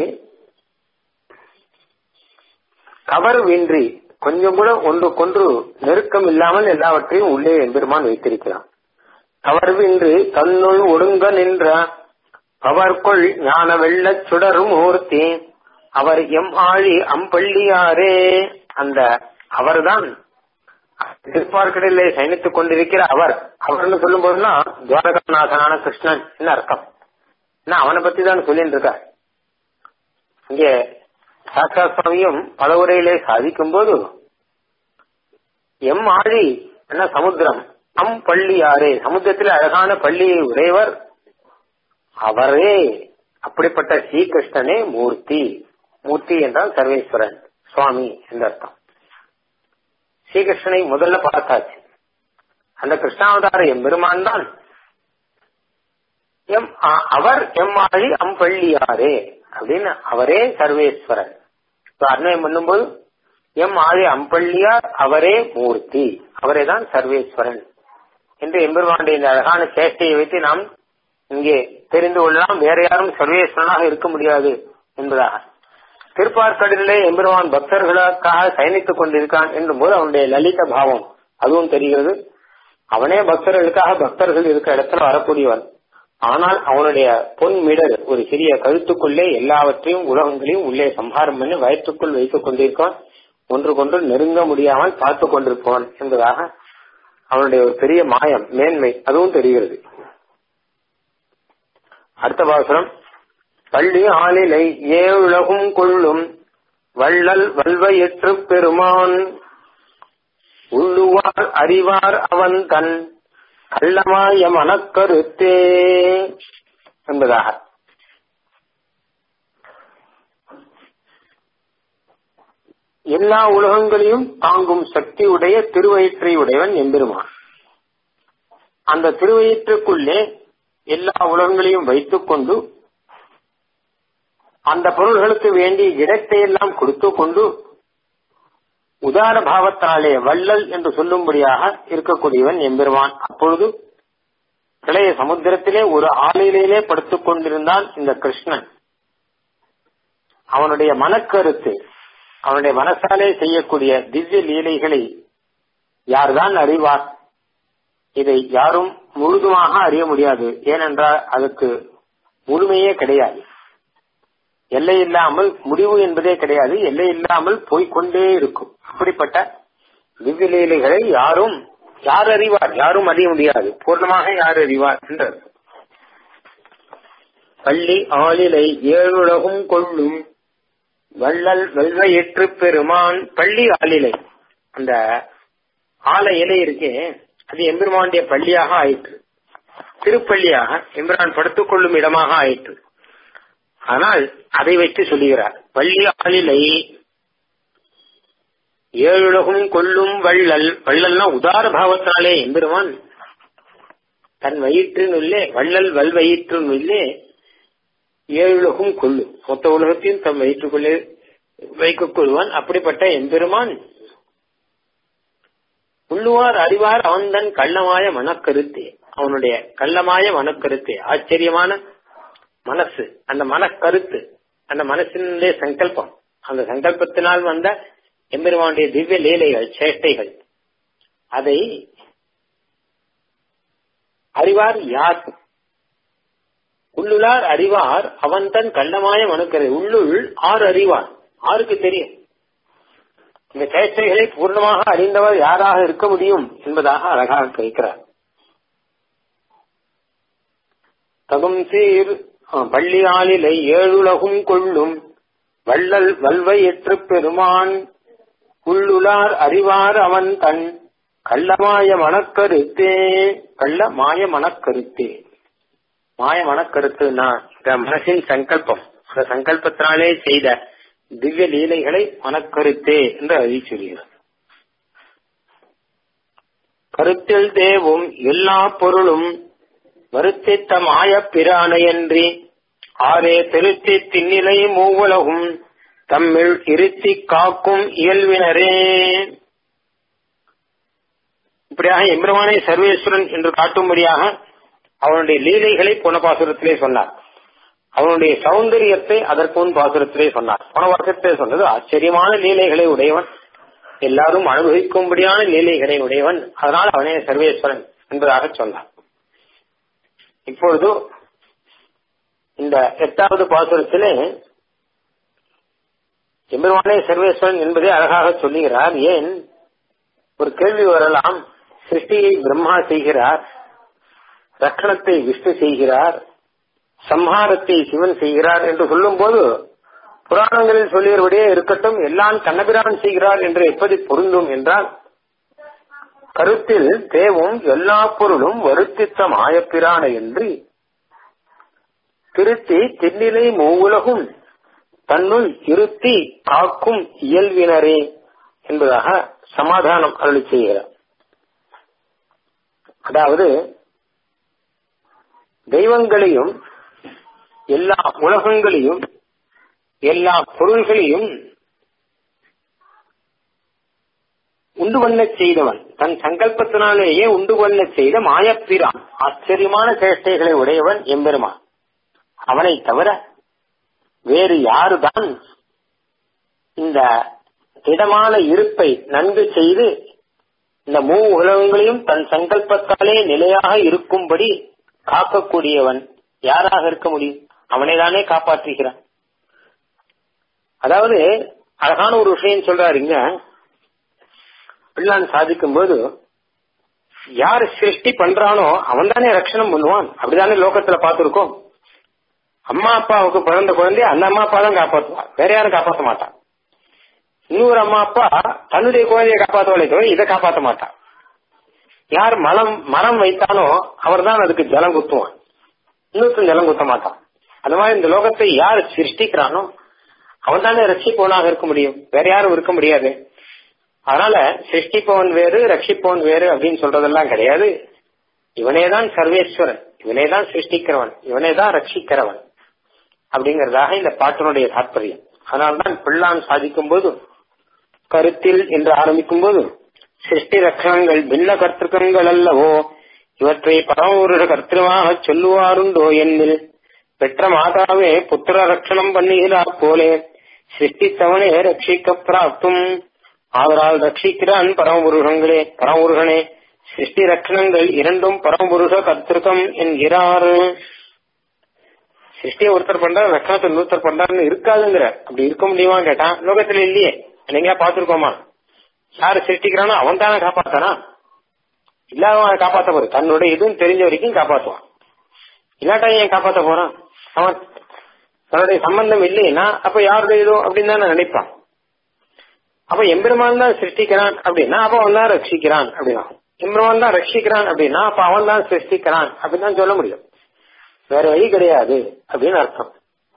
கவர்வின்றி கொஞ்சம் கூட ஒன்றுக்கொன்று நெருக்கம் இல்லாமல் எல்லாவற்றையும் உள்ளே எம்பெருமான் வைத்திருக்கிறான் கவர்வின்றி தன்னுள் ஒடுங்க நின்ற அவர்கொள் ஞான வெள்ளச் சுடரும் மூர்த்தி அவர் எம் ஆழி அம்பள்ளியாரே அந்த அவர்தான் திருப்பார்க்கடலே சயனித்துக் கொண்டிருக்கிற அவர் அவர்னு சொல்லும் போதுதான் துவாரகநாதனான கிருஷ்ணன் என்ன அர்த்தம் என்ன அவனை பத்தி தான் சொல்லிட்டு இருக்கார் இங்கே சாஸ்தா சுவாமியும் பல உரையிலே சாதிக்கும் போது எம் ஆழி என்ன சமுத்திரம் அம் பள்ளி யாரே சமுத்திரத்தில் அழகான பள்ளியை உடையவர் அவரே அப்படிப்பட்ட ஸ்ரீகிருஷ்ணனே மூர்த்தி மூர்த்தி என்றால் சர்வேஸ்வரன் சுவாமி என்ற அர்த்தம் ஸ்ரீகிருஷ்ணனை முதல்ல பார்த்தாச்சு அந்த கிருஷ்ணாவதார எம்பெருமான் தான் எம் அவர் எம்மாழி அம்பள்ளியாரே அப்படின்னு அவரே சர்வேஸ்வரன் அன்வயம் பண்ணும்போது எம் ஆழி அம்பள்ளியார் அவரே மூர்த்தி அவரே தான் சர்வேஸ்வரன் என்று எம்பெருமானுடைய இந்த அழகான சேஷ்டையை வைத்து நாம் இங்கே தெரிந்து கொள்ளலாம் வேற யாரும் சர்வேஸ்வரனாக இருக்க முடியாது என்பதாக திருப்பார்க்கடலிலே எம்பெருமான் பக்தர்களுக்காக சயனித்துக் கொண்டிருக்கான் என்றும் போது அவனுடைய லலித பாவம் அதுவும் தெரிகிறது அவனே பக்தர்களுக்காக பக்தர்கள் இருக்கிற இடத்துல வரக்கூடியவன் ஆனால் அவனுடைய பொன் மிடர் ஒரு சிறிய கழுத்துக்குள்ளே எல்லாவற்றையும் உலகங்களையும் உள்ளே சம்ஹாரம் பண்ணி வயிற்றுக்குள் வைத்துக் கொண்டிருக்கான் ஒன்று கொன்று நெருங்க முடியாமல் பார்த்து கொண்டிருப்பவன் என்பதாக அவனுடைய ஒரு பெரிய மாயம் மேன்மை அதுவும் தெரிகிறது அடுத்த பாசுரம் பள்ளி ஆளிலை ஏழுலகும் கொள்ளும் வள்ளல் வல்வையற்று பெருமான் உள்ளுவார் அறிவார் அவன் தன் கள்ளமாய மனக்கருத்தே என்பதாக எல்லா உலகங்களையும் தாங்கும் சக்தி உடைய திருவயிற்றை உடையவன் எம்பெருமான் அந்த திருவயிற்றுக்குள்ளே எல்லா உலகங்களையும் வைத்துக் கொண்டு அந்த பொருள்களுக்கு வேண்டிய இடத்தை எல்லாம் கொடுத்து கொண்டு உதார பாவத்தாலே வள்ளல் என்று சொல்லும்படியாக இருக்கக்கூடியவன் எம்பெருமான் அப்பொழுது பிரளய சமுத்திரத்திலே ஒரு ஆலையிலே படுத்துக் கொண்டிருந்தான் இந்த கிருஷ்ணன் அவனுடைய மனக்கருத்து அவனுடைய மனசாலே செய்யக்கூடிய திவ்ய லீலைகளை யார்தான் அறிவார் இதை யாரும் முழுதுமாக அறிய முடியாது ஏனென்றால் அதுக்கு முழுமையே கிடையாது எல்லை இல்லாமல் முடிவு என்பதே கிடையாது எல்லை இல்லாமல் போய்கொண்டே இருக்கும் அப்படிப்பட்ட திவ்ய லீலைகளை யாரும் யார் அறிவார் யாரும் அறிய முடியாது பூர்ணமாக யார் அறிவார் என்றார் பள்ளி ஆளிலை ஏழுலகும் கொள்ளும் வள்ளல் வெல்வையற்று பெருமான் பள்ளி ஆளிலை அந்த ஆல இலை இருக்கே அது எம்பெருமானுடைய பள்ளியாக ஆயிற்று திருப்பள்ளியாக எம்பெருமான் படுத்துக் கொள்ளும் இடமாக ஆயிற்று ஆனால் அதை வைத்து சொல்லுகிறார் பள்ளி ஆளிலை ஏழுலகும் கொள்ளும் வள்ளல் வள்ளல்னா உதார பாவத்தினாலே எம்பெருமான் தன் வயிற்றினுள்ளே வள்ளல் வல் வயிற்றினுள்ளே ஏழுலகும் கொள்ளும் மொத்த உலகத்தையும் தம் வயிற்றுக்குள்ளே வைத்துக் கொள்வான் அப்படிப்பட்ட எம்பெருமான் உள்ளுவார் அறிவார் அவன் தன் கள்ளமாய மனக்கருத்தே அவனுடைய கள்ளமாய மனக்கருத்தே ஆச்சரியமான மனசு அந்த மனக்கருத்து அந்த மனசினுடைய சங்கல்பம் அந்த சங்கல்பத்தினால் வந்த எம்பெருமானுடைய திவ்ய லீலைகள் சேட்டைகள் அதை அறிவார் யார் உள்ளுளார் அறிவார் அவன் தன் கள்ளமாய மனுக்கரை உள்ளுள் ஆறு அறிவார் ஆருக்கு தெரியும் இந்த சேஷ்டைகளை பூர்ணமாக அறிந்தவர் யாராக இருக்க முடியும் என்பதாக அழகாக கேட்கிறார் தகும் சீர் பள்ளி ஆளிலை ஏழுலகும் கொள்ளும் வள்ளல் வல்வை எற்று பெருமான் உள்ளுளார் அறிவார் அவன் தன் கள்ளமாய மனக்கருத்தே கள்ள மாய மனக்கருத்தே மாய மனக்கருத்துனா இந்த மனசின் சங்கல்பம் அந்த சங்கல்பத்தினாலே செய்த திவ்ய லீலைகளை மனக்கருத்தே என்று அறிவி சொல்கிறார் கருத்தில் தேவும் எல்லா பொருளும் வருத்தித்த மாய பிரானையன்றி ஆரே திருத்தி திண்ணிலை மூவுலகும் தம்மில் இருத்தி காக்கும் இயல்வினரே இப்படியாக எம்பிரமானே சர்வேஸ்வரன் என்று காட்டும்படியாக அவனுடைய லீலைகளை போன பாசுரத்திலே சொன்னார் அவனுடைய சௌந்தரியத்தை அதற்கு முன் பாசுரத்திலே சொன்னார் போன வருஷத்திலே சொன்னது ஆச்சரியமான லீலைகளை உடையவன் எல்லாரும் அனுபவிக்கும்படியான லீலைகளை உடையவன் அதனால் அவனே சர்வேஸ்வரன் என்பதாக சொன்னார் இப்பொழுது இந்த எட்டாவது பாசுரத்திலே எம்பெருமானே சர்வேஸ்வரன் என்பதை அழகாக சொல்லுகிறார் ஏன் ஒரு கேள்வி வரலாம் சிருஷ்டியை பிரம்மா செய்கிறார் ரக்கணத்தை விஷ்ணு செய்கிறார் சம்ஹாரத்தை சிவன் செய்கிறார் என்று சொல்லும் போது புராணங்களில் சொல்லியபடியே இருக்கட்டும் எல்லாம் கண்ணபிரான் செய்கிறார் என்று எப்படி பொருந்தும் என்றால் கருத்தில் தேவும் எல்லா பொருளும் வருத்தித்த மாயப்பிரான என்று திருத்தி தென்னிலை மூவுலகும் தன்னுள் இருத்தி காக்கும் இயல்பினரே என்பதாக சமாதானம் அருளி செய்கிறார் அதாவது தெய்வங்களையும் எல்லா உலகங்களையும் எல்லா பொருள்களையும் உண்டு பண்ண செய்தவன் தன் சங்கல்பத்தினாலேயே உண்டு பண்ண செய்த மாயப்பிரான் ஆச்சரியமான சேஷ்டைகளை உடையவன் எம்பெருமான் அவனை தவிர வேறு யாருதான் இந்த திடமான இருப்பை நன்கு செய்து இந்த மூ உலகங்களையும் தன் சங்கல்பத்தாலே நிலையாக இருக்கும்படி காக்கக்கூடியவன் யாராக இருக்க முடியும் அவனைதானே காப்பாற்றுகிறான் அதாவது அழகான ஒரு விஷயம் சொல்றாருங்க பிள்ளான் சாதிக்கும் போது யார் சிருஷ்டி பண்றானோ அவன் தானே ரட்சணம் பண்ணுவான் அப்படிதானே லோகத்துல பார்த்திருக்கோம் அம்மா அப்பாவுக்கு பிறந்த குழந்தைய அந்த அம்மா அப்பா தான் காப்பாற்றுவான் வேற யாரும் காப்பாற்ற மாட்டான் இன்னொரு அம்மா அப்பா தன்னுடைய குழந்தைய காப்பாற்றுவாளே தவிர இதை காப்பாற்ற மாட்டான் யார் மலம் மரம் வைத்தானோ அவர் தான் அதுக்கு ஜலம் குத்துவான் இன்னொருத்தன் ஜலம் குத்த மாட்டான் அந்த மாதிரி இந்த லோகத்தை யார் சிருஷ்டிக்கிறானோ அவன் தானே ரட்சிப்பவனாக இருக்க முடியும் வேற யாரும் இருக்க முடியாது அதனால சிருஷ்டிப்பவன் வேறு ரட்சிப்பவன் வேறு அப்படின்னு சொல்றதெல்லாம் கிடையாது இவனேதான் சர்வேஸ்வரன் இவனேதான் சிருஷ்டிக்கிறவன் இவனேதான் ரட்சிக்கிறவன் அப்படிங்கறதாக இந்த பாட்டினுடைய தாற்பயம் அதனால்தான் பிள்ளான் சாதிக்கும் போது கருத்தில் என்று ஆரம்பிக்கும் போது சிருஷ்டி ரட்சணங்கள் பின்ன கர்த்தகங்கள் அல்லவோ இவற்றை பரமபுருஷ கர்த்தமாக சொல்லுவாருண்டோ என்னில் பெற்ற மாதாவே புத்திர ரட்சணம் பண்ணுகிறார் போலே சிருஷ்டித்தவனே ரட்சிக்க பிராப்தும் ஆதலால் ரட்சிக்கிறான் பரமபுருஷங்களே பரமபுருஷனே சிருஷ்டி ரட்சணங்கள் இரண்டும் பரமபுருஷ கர்த்திருக்கம் என்கிறார் சிருஷ்டியை ஒருத்தர் பண்றாரு ரட்சணத்தை இன்னொருத்தர் பண்றாருன்னு இருக்காதுங்கிற அப்படி இருக்க முடியுமா கேட்டான் லோகத்துல இல்லையே நீங்க பாத்துருக்கோமா யாரு சிருஷ்டிக்கிறானோ அவன் தானே காப்பாத்தானா இல்லாதவன் காப்பாத்த போறது தன்னுடைய இதுவும் தெரிஞ்ச வரைக்கும் காப்பாத்துவான் இல்லாட்டா ஏன் காப்பாத்த போறான் அவன் தன்னுடைய சம்பந்தம் இல்லைன்னா அப்ப யாருடைய இதோ அப்படின்னு தானே நினைப்பான் அப்ப எம்பெருமான் தான் சிருஷ்டிக்கிறான் அப்படின்னா அப்ப அவன் தான் ரட்சிக்கிறான் அப்படின்னா எம்பெருமான் தான் ரட்சிக்கிறான் அப்படின்னா அப்ப அவன் தான் சிருஷ்டிக்கிறான் அப்படின்னு தான் சொல்ல முடியும் வேற வழி கிடையாது அப்படின்னு அர்த்தம்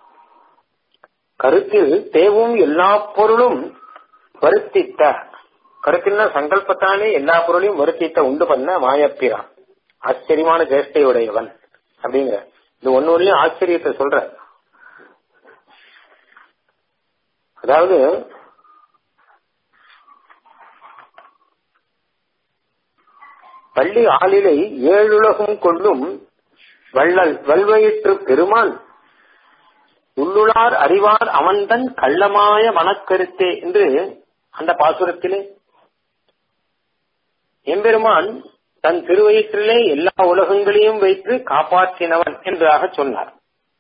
கருத்தில் தேவும் எல்லா பொருளும் வருத்தித்த கருத்தில்னா சங்கல்பத்தானே எல்லா பொருளையும் வருத்தித்த உண்டு பண்ண மாயப்பிரான் ஆச்சரியமான சேஷ்டையுடையவன் அப்படிங்கிற இது ஒன்னு ஒன்னுலயும் ஆச்சரியத்தை சொல்ற அதாவது பள்ளி ஆளிலை ஏழுலகும் கொள்ளும் வள்ளல் வல்வயிற்று பெருமான் உள்ளுளார் அறிவார் அவன்தன் கள்ளமாய மனக்கருத்தே என்று அந்த பாசுரத்திலே எம்பெருமான் தன் திருவயிற்றிலே எல்லா உலகங்களையும் வைத்து காப்பாற்றினவன் என்றாக சொன்னார்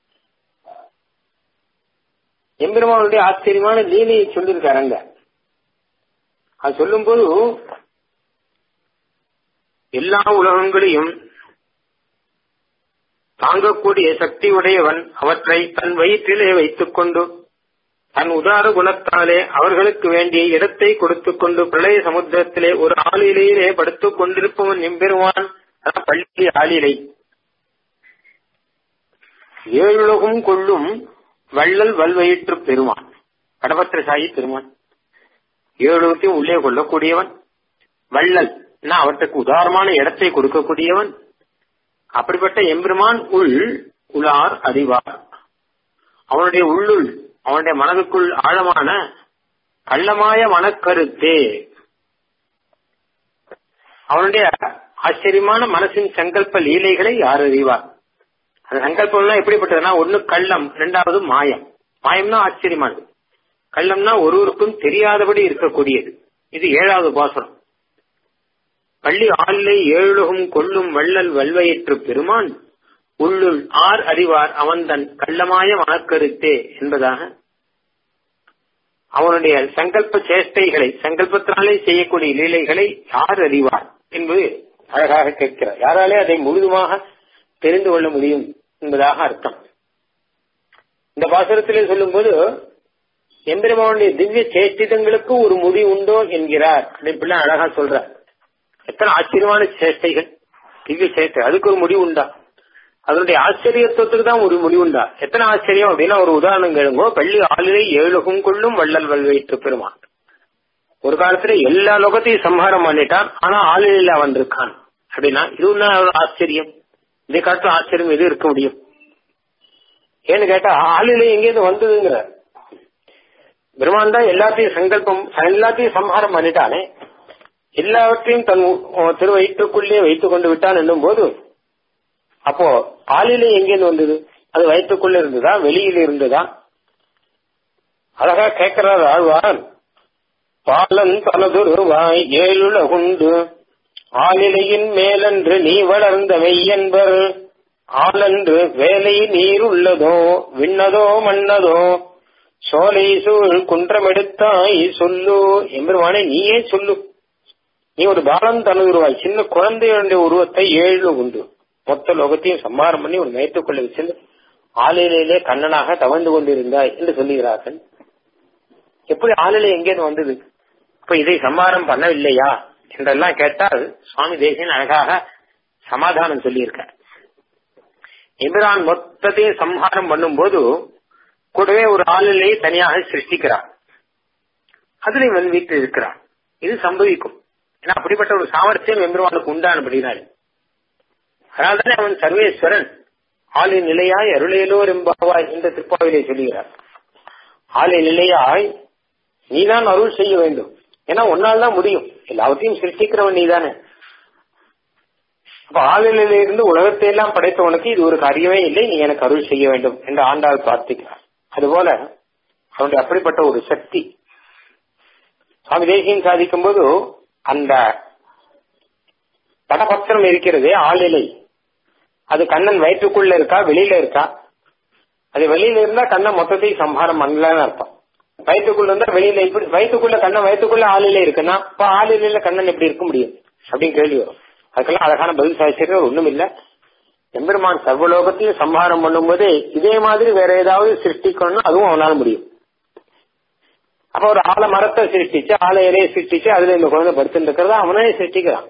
எம்பெருமானுடைய ஆச்சரியமான லீலையை சொல்லியிருக்காருங்க அது சொல்லும்போது எல்லா உலகங்களையும் தாங்கக்கூடிய சக்தி உடையவன் அவற்றை தன் வயிற்றிலே வைத்துக் கொண்டு தன் உதார குணத்தாலே அவர்களுக்கு வேண்டிய இடத்தை கொடுத்துக் கொண்டு பிரளய சமுத்திரத்திலே ஒரு ஆளிலையிலே படுத்துக் கொண்டிருப்பவன் எம்பெருவான் பள்ளி ஆளிலை ஏழுலகும் கொள்ளும் வள்ளல் வல்வயிற்று பெருமான் கடபத்திர சாயி பெருமான் ஏழுலகத்தையும் உள்ளே கொள்ளக்கூடியவன் வள்ளல் அவற்றுக்கு உதாரணமான இடத்தை கொடுக்கக்கூடியவன் அப்படிப்பட்ட எம்பெருமான் உள் உளார் அறிவார் அவனுடைய உள்ளுள் அவனுடைய மனதுக்குள் ஆழமான கள்ளமாய மனக்கருத்தே அவனுடைய ஆச்சரியமான மனசின் சங்கல்ப லீலைகளை யார் அறிவார் அந்த சங்கல்பம்லாம் எப்படிப்பட்டதுன்னா ஒண்ணு கள்ளம் இரண்டாவது மாயம் மாயம்னா ஆச்சரியமானது கள்ளம்னா ஒருவருக்கும் தெரியாதபடி இருக்கக்கூடியது இது ஏழாவது பாசனம் பள்ளி ஆளிலை ஏழுலகும் கொள்ளும் வள்ளல் வல்வயிற்று பெருமான் உள்ளுள் ஆர் அறிவார் அவன் தன் கள்ளமாய மனக்கருத்தே என்பதாக அவனுடைய சங்கல்ப சேஷ்டைகளை சங்கல்பத்தினாலே செய்யக்கூடிய லீலைகளை யார் அறிவார் என்பது அழகாக கேட்கிறார் யாராலே அதை முழுதுமாக தெரிந்து கொள்ள முடியும் என்பதாக அர்த்தம் இந்த பாசுரத்திலே சொல்லும்போது எம்பெருமானுடைய திவ்ய சேஷ்டிதங்களுக்கு ஒரு முடி உண்டோ என்கிறார் அப்படின்னு அழகா சொல்றார் எத்தனை ஆச்சரியமான சேஷ்டைகள் திவ்ய சேஷ்டை அதுக்கு ஒரு முடிவு உண்டா அதனுடைய ஆச்சரியத்துவத்துக்கு தான் ஒரு முடிவு உண்டா எத்தனை ஆச்சரியம் அப்படின்னா ஒரு உதாரணம் கேளுங்கோ பள்ளி ஆளிலை ஏழுகும் கொள்ளும் வள்ளல் வல்வைத்து பெருமான் ஒரு காலத்துல எல்லா லோகத்தையும் சம்ஹாரம் பண்ணிட்டான் ஆனா ஆளிலையில அவன் இருக்கான் அப்படின்னா இது ஒன்னும் ஒரு ஆச்சரியம் இதை காட்டும் ஆச்சரியம் எது இருக்க முடியும் ஏன்னு கேட்டா ஆளிலே எங்கேயிருந்து வந்ததுங்கிற பெருமான் தான் எல்லாத்தையும் சங்கல்பம் எல்லாத்தையும் சம்ஹாரம் பண்ணிட்டானே எல்லாவற்றையும் தன் திரு வயிற்றுக்குள்ளே வைத்துக் கொண்டு விட்டான் என்னும் போது அப்போ ஆளிலே எங்கேருந்து வந்தது அது வயிற்றுக்குள்ள இருந்ததா வெளியில இருந்ததா அழகா கேட்கிறார் ஆழ்வார் பாலன் தனதுருவாய் ஏழுலகுண்டு ஆளிலையின் மேலன்று நீ வளர்ந்த மெய்யன்பர் ஆளன்று வேலை நீர் உள்ளதோ விண்ணதோ மன்னதோ சோலை சூழ் குன்றமெடுத்தாய் சொல்லு எம்பெருமானே நீயே சொல்லு நீ ஒரு பாலம் தனதுருவாய் சின்ன குழந்தையுடைய உருவத்தை ஏழு உண்டு மொத்த லோகத்தையும் சம்மாரம் பண்ணி ஒரு மேய்த்துக்கொள்ள வச்சிருந்து ஆளிலே கண்ணனாக தவழ்ந்து கொண்டிருந்தாய் என்று சொல்லுகிறார்கள் எப்படி ஆளிலே எங்கேன்னு வந்தது இப்ப இதை சம்மாரம் பண்ணவில்லையா என்றெல்லாம் கேட்டால் சுவாமி தேசியன் அழகாக சமாதானம் சொல்லியிருக்க எம்பிரான் மொத்தத்தையும் சம்ஹாரம் பண்ணும்போது கூடவே ஒரு ஆளிலேயே தனியாக சிருஷ்டிக்கிறான் அதுல இவன் வீட்டில் இருக்கிறான் இது சம்பவிக்கும் ஏன்னா அப்படிப்பட்ட ஒரு சாமர்த்தியம் எம்பெருமானுக்கு உண்டானபடினாரு அதனால்தானே அவன் சர்வேஸ்வரன் ஆளின் நிலையாய் அருளையிலோர் எம்பாவாய் என்ற திருப்பாவிலே சொல்லுகிறார் ஆளின் நிலையாய் நீதான் அருள் செய்ய வேண்டும் ஏன்னா உன்னால் தான் முடியும் எல்லாவற்றையும் சிருஷ்டிக்கிறவன் நீதானே அப்ப ஆளிலே இருந்து உலகத்தை எல்லாம் படைத்தவனுக்கு இது ஒரு காரியமே இல்லை நீ எனக்கு அருள் செய்ய வேண்டும் என்று ஆண்டாள் பிரார்த்திக்கிறார் அதுபோல அவனுடைய அப்படிப்பட்ட ஒரு சக்தி சுவாமி தேசியம் சாதிக்கும் போது அந்த படபத்திரம் இருக்கிறதே ஆளிலை அது கண்ணன் வயிற்றுக்குள்ள இருக்கா வெளியில இருக்கா அது வெளியில இருந்தா கண்ணன் மொத்தத்தையும் சம்ஹாரம் பண்ணலன்னு அர்த்தம் வயிற்றுக்குள்ள இருந்தா வெளியில இப்படி வயிற்றுக்குள்ள கண்ணன் வயிற்றுக்குள்ள ஆளில இருக்குன்னா இப்ப ஆளில கண்ணன் எப்படி இருக்க முடியும் அப்படின்னு கேள்வி வரும் அதுக்கெல்லாம் அழகான பதில் சாதிச்சிருக்க ஒண்ணும் இல்ல எம்பெருமான் சர்வலோகத்தையும் சம்ஹாரம் பண்ணும்போது இதே மாதிரி வேற ஏதாவது சிருஷ்டிக்கணும்னா அதுவும் அவனால முடியும் அப்ப ஒரு ஆல மரத்தை சிருஷ்டிச்சு ஆல இலையை சிருஷ்டிச்சு அதுல இந்த குழந்தை படுத்துட்டு இருக்கிறத அவனே சிருஷ்டிக்கிறான்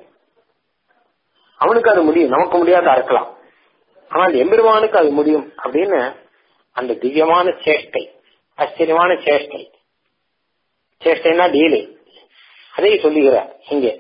அவனுக்கு அது முடியும் நமக்கு முடியாத இருக்கலாம் ஆனால் எம்பெருமானுக்கு அது முடியும் அப்படின்னு அந்த திவ்யமான சேஷ்டை ஆச்சரியமான சேஷ்டை சேஷ்டைனா டீலே அதை சொல்லுகிறார் இங்கே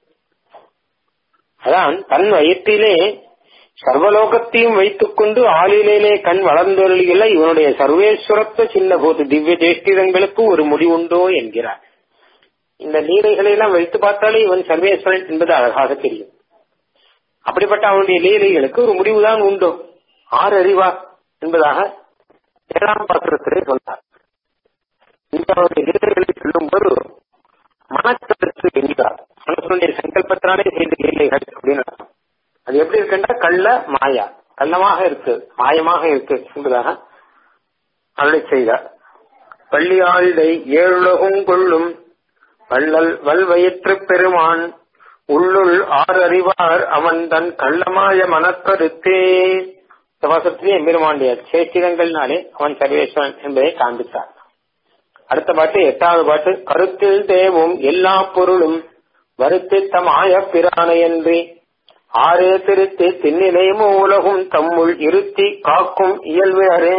அதான் தன் வயிற்றிலே சர்வலோகத்தையும் வைத்துக் கொண்டு ஆளிலே கண் வளர்ந்தொருளிகள இவனுடைய சர்வேஸ்வரத்த சின்ன போது திவ்ய தேஷ்டிதங்களுக்கு ஒரு முடிவுண்டோ என்கிறார் இந்த லீலைகளை எல்லாம் வைத்து பார்த்தாலே இவன் சர்வேஸ்வரன் என்பது அழகாக தெரியும் அப்படிப்பட்ட அவனுடைய லீலைகளுக்கு ஒரு முடிவுதான் உண்டோ ஆறு அறிவா என்பதாக ஏழாம் பாத்திரத்திலே சொன்னார் இந்த அவருடைய லீலைகளை சொல்லும் போது மனக்கருத்து என்கிறார் மனசனுடைய சங்கல்பத்தினாலே செய்த லீலைகள் அப்படின்னு அர்த்தம் அது எப்படி இருக்குன்னா கள்ள மாயா கள்ளமாக இருக்கு மாயமாக இருக்கு என்பதாக அருளை செய்தார் பள்ளியாளிடை ஏழுலகும் கொள்ளும் வள்ளல் வல்வயிற்று பெருமான் உள்ளுள் ஆறு அறிவார் அவன் தன் கள்ளமாய மனக்கருத்தே வாசத்திலே எம்பெருமாண்டிய சேஷ்டிதங்கள்னாலே அவன் சர்வேஸ்வரன் என்பதை காண்பித்தார் அடுத்த பாட்டு எட்டாவது பாட்டு கருத்தில் தேவும் எல்லா பொருளும் வருத்தித்த மாய பிரானையன்றி ஆரே திருத்தி திண்ணிலை மூலகும் தம்முள் இருத்தி காக்கும் இயல்பு அரே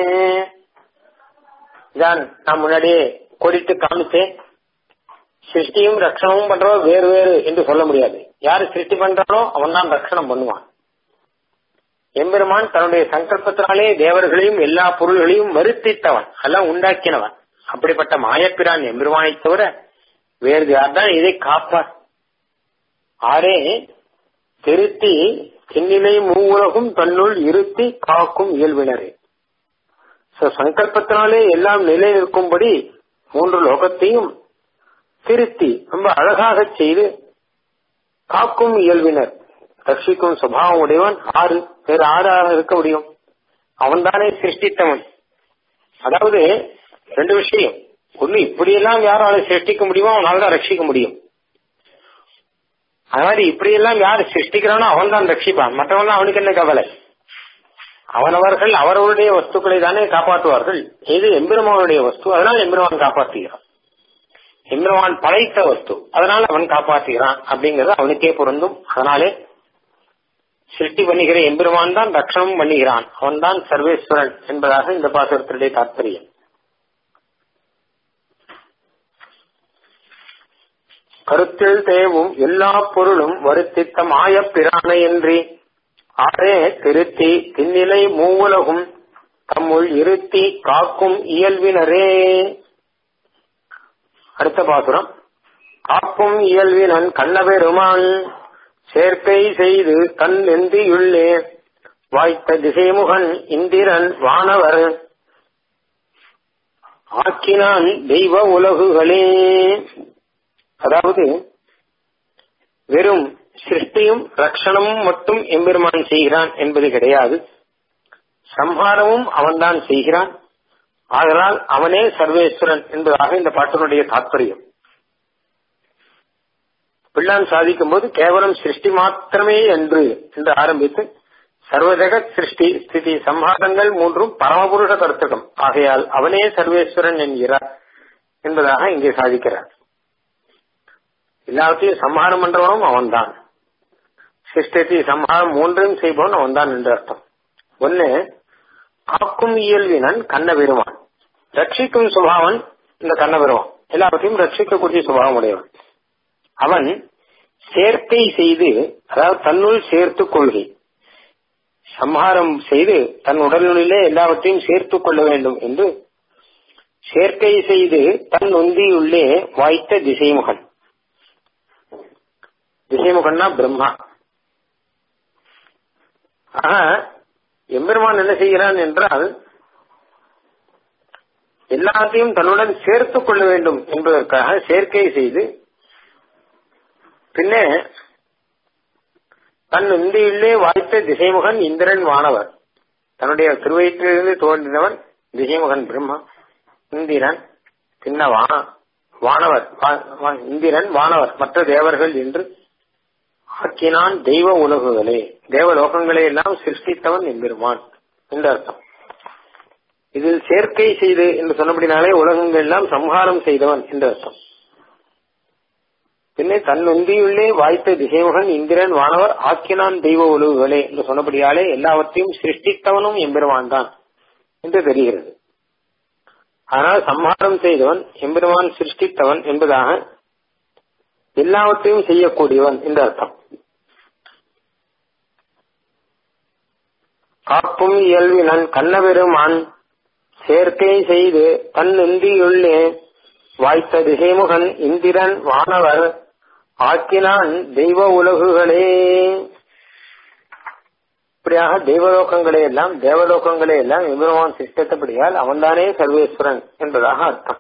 இதான் நான் முன்னாடியே கோடிட்டு காமிச்சேன் சிருஷ்டியும் ரட்சணமும் பண்றவன் வேறு வேறு என்று சொல்ல முடியாது யாரு சிருஷ்டி பண்றானோ அவன் தான் ரட்சணம் பண்ணுவான் எம்பெருமான் தன்னுடைய சங்கல்பத்தினாலே தேவர்களையும் எல்லா பொருள்களையும் வருத்தித்தவன் எல்லாம் உண்டாக்கினவன் அப்படிப்பட்ட மாயப்பிரான் எம்பெருமானை தவிர வேறு யார்தான் இதை காப்பார் ஆரே திருத்தி கிண்ணிலை மூவுலகும் தன்னுள் இருத்தி காக்கும் இயல்பினரே சங்கல்பத்தினாலே எல்லாம் நிலை நிற்கும்படி மூன்று லோகத்தையும் திருத்தி ரொம்ப அழகாக செய்து காக்கும் இயல்பினர் ரட்சிக்கும் சுபாவம் உடையவன் ஆறு வேறு ஆறாக இருக்க முடியும் அவன்தானே சிருஷ்டித்தவன் அதாவது ரெண்டு விஷயம் ஒண்ணு இப்படியெல்லாம் யாரால சிருஷ்டிக்க முடியுமோ அவனால தான் ரட்சிக்க முடியும் அது மாதிரி இப்படியெல்லாம் யார் சிருஷ்டிக்கிறானோ அவன் தான் ரட்சிப்பான் மற்றவன் அவனுக்கு என்ன கவலை அவனவர்கள் அவர்களுடைய வஸ்துக்களை தானே காப்பாற்றுவார்கள் இது எம்பெருமானுடைய வஸ்து அதனால் எம்பெருமான் காப்பாற்றுகிறான் எம்பெருமான் படைத்த வஸ்து அதனால அவன் காப்பாற்றுகிறான் அப்படிங்கறது அவனுக்கே பொருந்தும் அதனாலே சிருஷ்டி பண்ணுகிற எம்பெருமான் தான் ரட்சணம் பண்ணுகிறான் அவன் தான் சர்வேஸ்வரன் என்பதாக இந்த பாசுரத்தினுடைய தாற்பயம் கருத்தில் தேவும் எல்லா பொருளும் வருத்தித்த மாயப் பிரானையன்றி ஆரே திருத்தி திண்ணிலை மூவுலகும் தம்முள் இருத்தி காக்கும் இயல்பினரே அடுத்த பாசுரம் காக்கும் இயல்பினன் கண்ணபெருமான் சேர்க்கை செய்து தன் நெந்தியுள்ளே வாய்த்த திசைமுகன் இந்திரன் வானவர் ஆக்கினான் தெய்வ உலகுகளே அதாவது வெறும் சிருஷ்டியும் ரட்சணமும் மட்டும் எம்பெருமான் செய்கிறான் என்பது கிடையாது சம்ஹாரமும் அவன்தான் செய்கிறான் ஆதலால் அவனே சர்வேஸ்வரன் என்பதாக இந்த பாட்டினுடைய தாற்பயம் பிள்ளான் சாதிக்கும் போது கேவலம் சிருஷ்டி மாத்திரமே என்று என்று ஆரம்பித்து சர்வஜகத் சிருஷ்டி ஸ்திதி சம்ஹாரங்கள் மூன்றும் பரமபுருஷ கருத்தகம் ஆகையால் அவனே சர்வேஸ்வரன் என்கிறார் என்பதாக இங்கே சாதிக்கிறார் எல்லாவற்றையும் சம்ஹாரம் பண்றவனும் அவன்தான் சிருஷ்டத்தை சம்ஹாரம் மூன்றையும் செய்பவன் அவன்தான் என்று அர்த்தம் ஒன்னு காக்கும் இயல்பினன் கண்ண பெருமான் ரட்சிக்கும் சுபாவன் இந்த கண்ண பெருமான் எல்லாவற்றையும் ரட்சிக்கக்கூடிய சுபாவம் உடையவன் அவன் சேர்க்கை செய்து அதாவது தன்னுள் சேர்த்துக் கொள்கை சம்ஹாரம் செய்து தன் உடலிலே எல்லாவற்றையும் சேர்த்துக் கொள்ள வேண்டும் என்று சேர்க்கை செய்து தன் ஒந்தியுள்ளே வாய்த்த திசைமுகன் திசைமுகன்னா பிரம்மா ஆக எம்பெருமான் என்ன செய்கிறான் என்றால் எல்லாத்தையும் தன்னுடன் சேர்த்துக் கொள்ள வேண்டும் என்பதற்காக சேர்க்கை செய்து பின்னே தன் இந்தியிலே வாய்த்த திசைமுகன் இந்திரன் வானவர் தன்னுடைய திருவயிற்றிலிருந்து தோன்றினவன் திசைமுகன் பிரம்மா இந்திரன் பின்ன வானவர் இந்திரன் வானவர் மற்ற தேவர்கள் என்று ஆக்கினான் தெய்வ உலகுகளே தேவலோகங்களை எல்லாம் சிருஷ்டித்தவன் எம்பெருமான் என்று அர்த்தம் இதில் சேர்க்கை செய்து என்று சொன்னபடினாலே உலகங்கள் எல்லாம் சம்ஹாரம் செய்தவன் என்று அர்த்தம் பின்னே தன்னொந்தியுள்ளே வாய்த்த திசைமுகன் இந்திரன் வானவர் ஆக்கினான் தெய்வ உலகுகளே என்று சொன்னபடியாலே எல்லாவற்றையும் சிருஷ்டித்தவனும் எம்பெருமான் தான் என்று தெரிகிறது ஆனால் சம்ஹாரம் செய்தவன் எம்பெருமான் சிருஷ்டித்தவன் என்பதாக எல்லாவற்றையும் செய்யக்கூடியவன் என்று அர்த்தம் காக்கும் இயல்பினன் கண்ணபெருமான் சேர்க்கை செய்து தன் இந்தியுள்ளே வாய்த்த திசைமுகன் இந்திரன் வானவர் ஆக்கினான் தெய்வ உலகுகளே இப்படியாக தெய்வலோகங்களே எல்லாம் தேவலோகங்களே எல்லாம் எம்பெருமான் சிஷ்டத்தபடியால் அவன்தானே சர்வேஸ்வரன் என்பதாக அர்த்தம்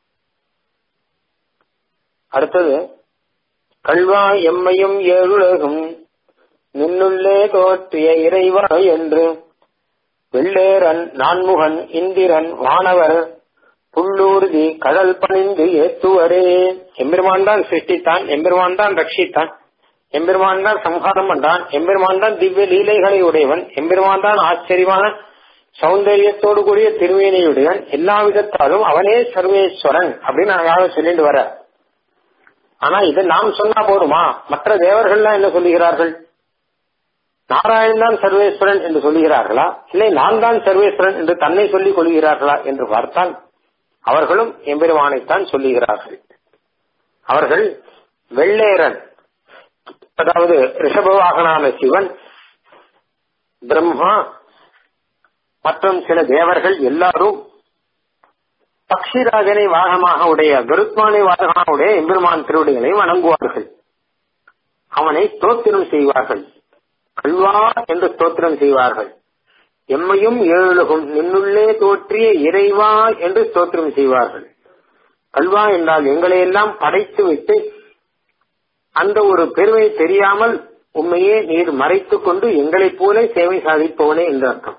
அடுத்தது கல்வா எம்மையும் ஏழுலகும் நின்னுள்ளே தோற்றிய இறைவா என்று வெள்ளேரன் நான்முகன் இந்திரன் வானவர் புள்ளூர்தி கடல் பணிந்து ஏத்துவரே எம்பெருமான் தான் சிருஷ்டித்தான் எம்பெருமான் தான் ரட்சித்தான் எம்பெருமான் தான் சம்ஹாரம் பண்றான் எம்பெருமான் தான் திவ்ய லீலைகளை உடையவன் எம்பெருமான் தான் ஆச்சரியமான சௌந்தரியத்தோடு கூடிய திருவேணியுடையவன் எல்லா விதத்தாலும் அவனே சர்வேஸ்வரன் அப்படின்னு அழகாக சொல்லிட்டு வர ஆனா இதை நாம் சொன்னா போதுமா மற்ற தேவர்கள்லாம் என்ன சொல்லுகிறார்கள் நாராயணன் தான் சர்வேஸ்வரன் என்று சொல்லுகிறார்களா இல்லை நான் தான் சர்வேஸ்வரன் என்று தன்னை சொல்லிக் கொள்கிறார்களா என்று பார்த்தால் அவர்களும் எம்பெருமானைத்தான் சொல்லுகிறார்கள் அவர்கள் வெள்ளேரன் அதாவது ரிஷபவாகனான சிவன் பிரம்மா மற்றும் சில தேவர்கள் எல்லாரும் பக்ஷிராஜனை வாகமாக உடைய கருத்மானை வாகமாக உடைய எம்பெருமான் திருவடிகளை வணங்குவார்கள் அவனை தோத்திரம் செய்வார்கள் கல்வா என்று ஸ்தோத்திரம் செய்வார்கள் எம்மையும் ஏழுலகும் நின்னுள்ளே தோற்றிய இறைவா என்று ஸ்தோத்திரம் செய்வார்கள் கல்வா என்றால் எங்களை எல்லாம் படைத்து விட்டு அந்த ஒரு பெருமை தெரியாமல் உண்மையே நீர் மறைத்துக் கொண்டு எங்களைப் போல சேவை சாதிப்பவனே என்று அர்த்தம்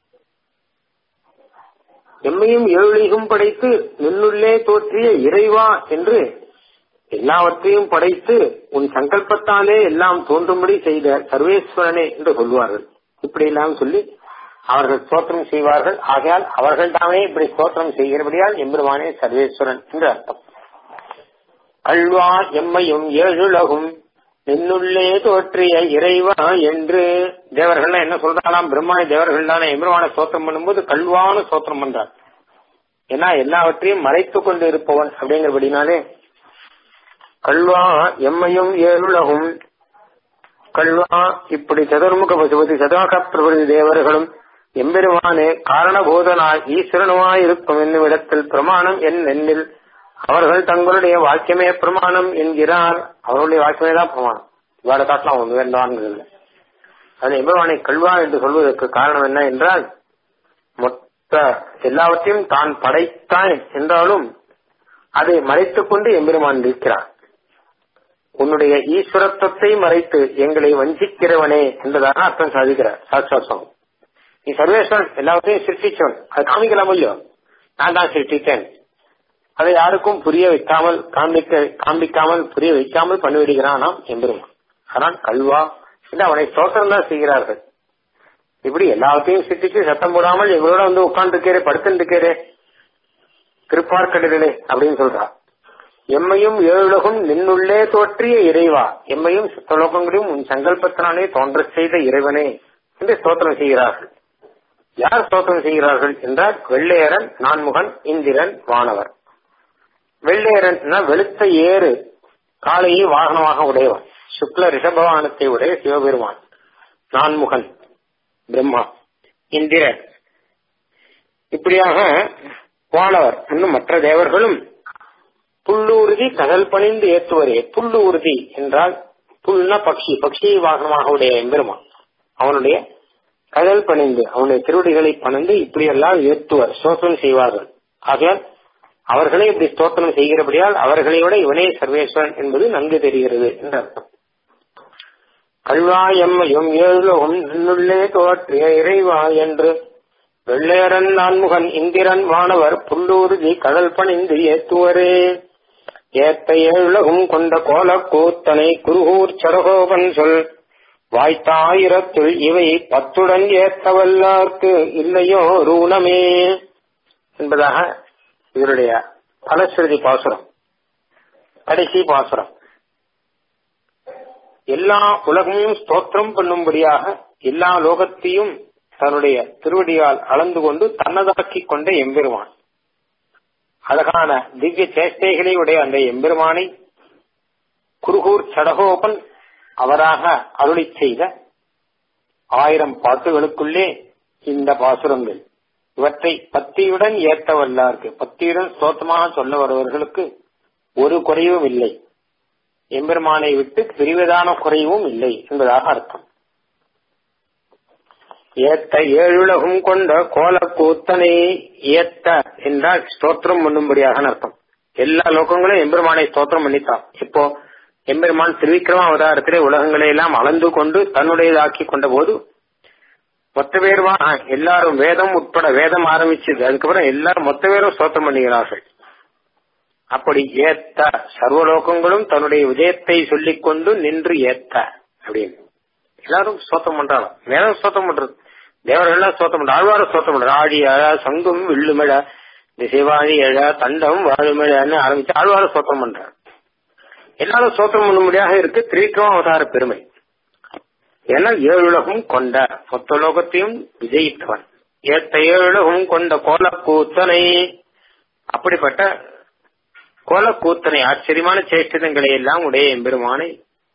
எம்மையும் ஏழுலகும் படைத்து நின்னுள்ளே தோற்றிய இறைவா என்று எல்லாவற்றையும் படைத்து உன் சங்கல்பத்தாலே எல்லாம் தோன்றும்படி செய்த சர்வேஸ்வரனே என்று சொல்வார்கள் இப்படி எல்லாம் சொல்லி அவர்கள் ஸ்தோத்திரம் செய்வார்கள் ஆகையால் அவர்கள் தாமே இப்படி ஸ்தோத்திரம் செய்கிறபடியால் எம்பெருமானே சர்வேஸ்வரன் என்று அர்த்தம் அல்வா எம்மையும் ஏழுலகும் நின்னுள்ளே தோற்றிய இறைவா என்று தேவர்கள் என்ன சொல்றாங்களாம் பிரம்மாணி தேவர்கள் தானே எம்பெருமான ஸ்தோத்திரம் பண்ணும்போது கல்வான்னு ஸ்தோத்திரம் பண்றார் ஏன்னா எல்லாவற்றையும் மறைத்துக் கொண்டு இருப்பவன் அப்படிங்கிறபடினாலே கல்வா எம்மையும் ஏழுலகும் கல்வா இப்படி சதுர்முக பசுபதி சதாக பிரபதி தேவர்களும் எம்பெருமானே காரணபூதனாய் ஈஸ்வரனுமாய் இருக்கும் என்னும் இடத்தில் பிரமாணம் என் எண்ணில் அவர்கள் தங்களுடைய வாக்கியமே பிரமாணம் என்கிறார் அவர்களுடைய வாக்கியமே தான் பிரமாணம் இவாட காட்டலாம் ஒன்று வேண்டான்கிறது அது எம்பெருமானை கல்வா என்று சொல்வதற்கு காரணம் என்ன என்றால் மொத்த எல்லாவற்றையும் தான் படைத்தான் என்றாலும் அதை மறைத்துக் கொண்டு எம்பெருமான் இருக்கிறார் உன்னுடைய ஈஸ்வரத்துவத்தை மறைத்து எங்களை வஞ்சிக்கிறவனே என்பதாக அர்த்தம் சாதிக்கிறார் சாட்சாசம் நீ சர்வேஸ்வரன் எல்லாத்தையும் சிருஷ்டிச்சவன் அது காமிக்கலாம் இல்லையோ நான் தான் சிருஷ்டித்தேன் அதை யாருக்கும் புரிய வைக்காமல் காண்பிக்க காண்பிக்காமல் புரிய வைக்காமல் பண்ணிவிடுகிறானாம் எம்பெருமான் ஆனால் கல்வா என்று அவனை சோத்திரம் தான் செய்கிறார்கள் இப்படி எல்லாத்தையும் சிட்டிச்சு சத்தம் போடாமல் எங்களோட வந்து உட்கார்ந்து இருக்கிறே படுத்துட்டு இருக்கிறே திருப்பார்க்கடலே அப்படின்னு சொல்றா எம்மையும் ஏழுலகும் நின்னுள்ளே தோற்றிய இறைவா எம்மையும் சுத்தலோகங்களையும் உன் சங்கல்பத்தினாலே தோன்ற செய்த இறைவனே என்று ஸ்தோத்திரம் செய்கிறார்கள் யார் ஸ்தோத்திரம் செய்கிறார்கள் என்றால் வெள்ளையரன் நான்முகன் இந்திரன் வானவர் வெள்ளையரன் வெளுத்த ஏறு காலையை வாகனமாக உடையவன் சுக்ல ரிஷபவானத்தை உடைய சிவபெருமான் நான்முகன் பிரம்மா இந்திரன் இப்படியாக வானவர் இன்னும் மற்ற தேவர்களும் புல்லூர்தி கடல் பணிந்து ஏற்றுவரே புல்லூர்தி என்றால் புல்னா பக்ஷி பக்ஷி வாகனமாக உடைய எம்பெருமான் அவனுடைய கடல் பணிந்து அவனுடைய திருவடிகளை பணிந்து இப்படியெல்லாம் ஏற்றுவர் சோசனம் செய்வார்கள் ஆகையால் அவர்களே இப்படி ஸ்தோத்திரம் செய்கிறபடியால் அவர்களை விட இவனே சர்வேஸ்வரன் என்பது நன்கு தெரிகிறது என்று அர்த்தம் கல்வாயம்மையும் ஏழுலகும் நின்னுள்ளே தோற்றிய இறைவா என்று வெள்ளையரன் நான்முகன் இந்திரன் வானவர் புல்லூர்தி கடல் பணிந்து ஏத்துவரே ஏத்த ஏழுலகும் கொண்ட கோல கூத்தனை குருகூர் சரகோபன் சொல் வாய்த்தாயிரத்துள் இவை பத்துடன் ஏத்தவல்லார்க்கு இல்லையோ ரூணமே என்பதாக இவருடைய பலஸ்ருதி பாசுரம் கடைசி பாசுரம் எல்லா உலகமும் ஸ்தோத்திரம் பண்ணும்படியாக எல்லா லோகத்தையும் தன்னுடைய திருவடியால் அளந்து கொண்டு தன்னதாக்கி கொண்ட எம்பெருமான் அழகான திவ்ய சேஷ்டைகளை உடைய அந்த எம்பெருமானை குருகூர் சடகோபன் அவராக அருளி செய்த ஆயிரம் பாட்டுகளுக்குள்ளே இந்த பாசுரங்கள் இவற்றை பத்தியுடன் ஏற்ற வல்லாருக்கு பத்தியுடன் ஸ்தோத்தமாக சொல்ல வருவர்களுக்கு ஒரு குறைவும் இல்லை எம்பெருமானை விட்டு பிரிவதான குறைவும் இல்லை என்பதாக அர்த்தம் ஏத்த ஏழுலகும் கொண்ட கோல கூத்தனை ஏத்த என்றால் ஸ்தோத்திரம் பண்ணும்படியாக அர்த்தம் எல்லா லோகங்களும் எம்பெருமானை ஸ்தோத்திரம் பண்ணித்தான் இப்போ எம்பெருமான் திருவிக்கிரம அவதாரத்திலே உலகங்களை எல்லாம் அளந்து கொண்டு தன்னுடையதாக்கி கொண்ட போது மொத்த பேருமா எல்லாரும் வேதம் உட்பட வேதம் ஆரம்பிச்சது அதுக்கப்புறம் எல்லாரும் மொத்த பேரும் ஸ்தோத்திரம் பண்ணுகிறார்கள் அப்படி ஏத்த சர்வலோகங்களும் தன்னுடைய விஜயத்தை சொல்லிக் கொண்டு நின்று ஏத்த அப்படின்னு எல்லாரும் ஸ்தோத்திரம் பண்றாங்க வேதம் ஸ்தோத்திரம் பண்றது தேவர்கள் எல்லாம் ஸ்தோத்திரம் பண்ற ஆழ்வார ஸ்தோத்திரம் பண்ற ஆடி அழ சங்கும் வில்லுமிழ திசைவாழி எழ தண்டம் வாழுமிழன்னு ஆரம்பிச்சு ஆழ்வார ஸ்தோத்திரம் பண்றாங்க எல்லாரும் ஸ்தோத்திரம் பண்ணும்படியாக இருக்கு திரிவிக்ரம அவதார பெருமை ஏன்னா ஏழுலகம் கொண்ட மொத்த லோகத்தையும் விஜயித்தவன் ஏத்த ஏழுலகம் கொண்ட கோலக்கூத்தனை அப்படிப்பட்ட கோலக்கூத்தனை ஆச்சரியமான சேஷ்டிதங்களை எல்லாம் உடைய எம்பெருமானை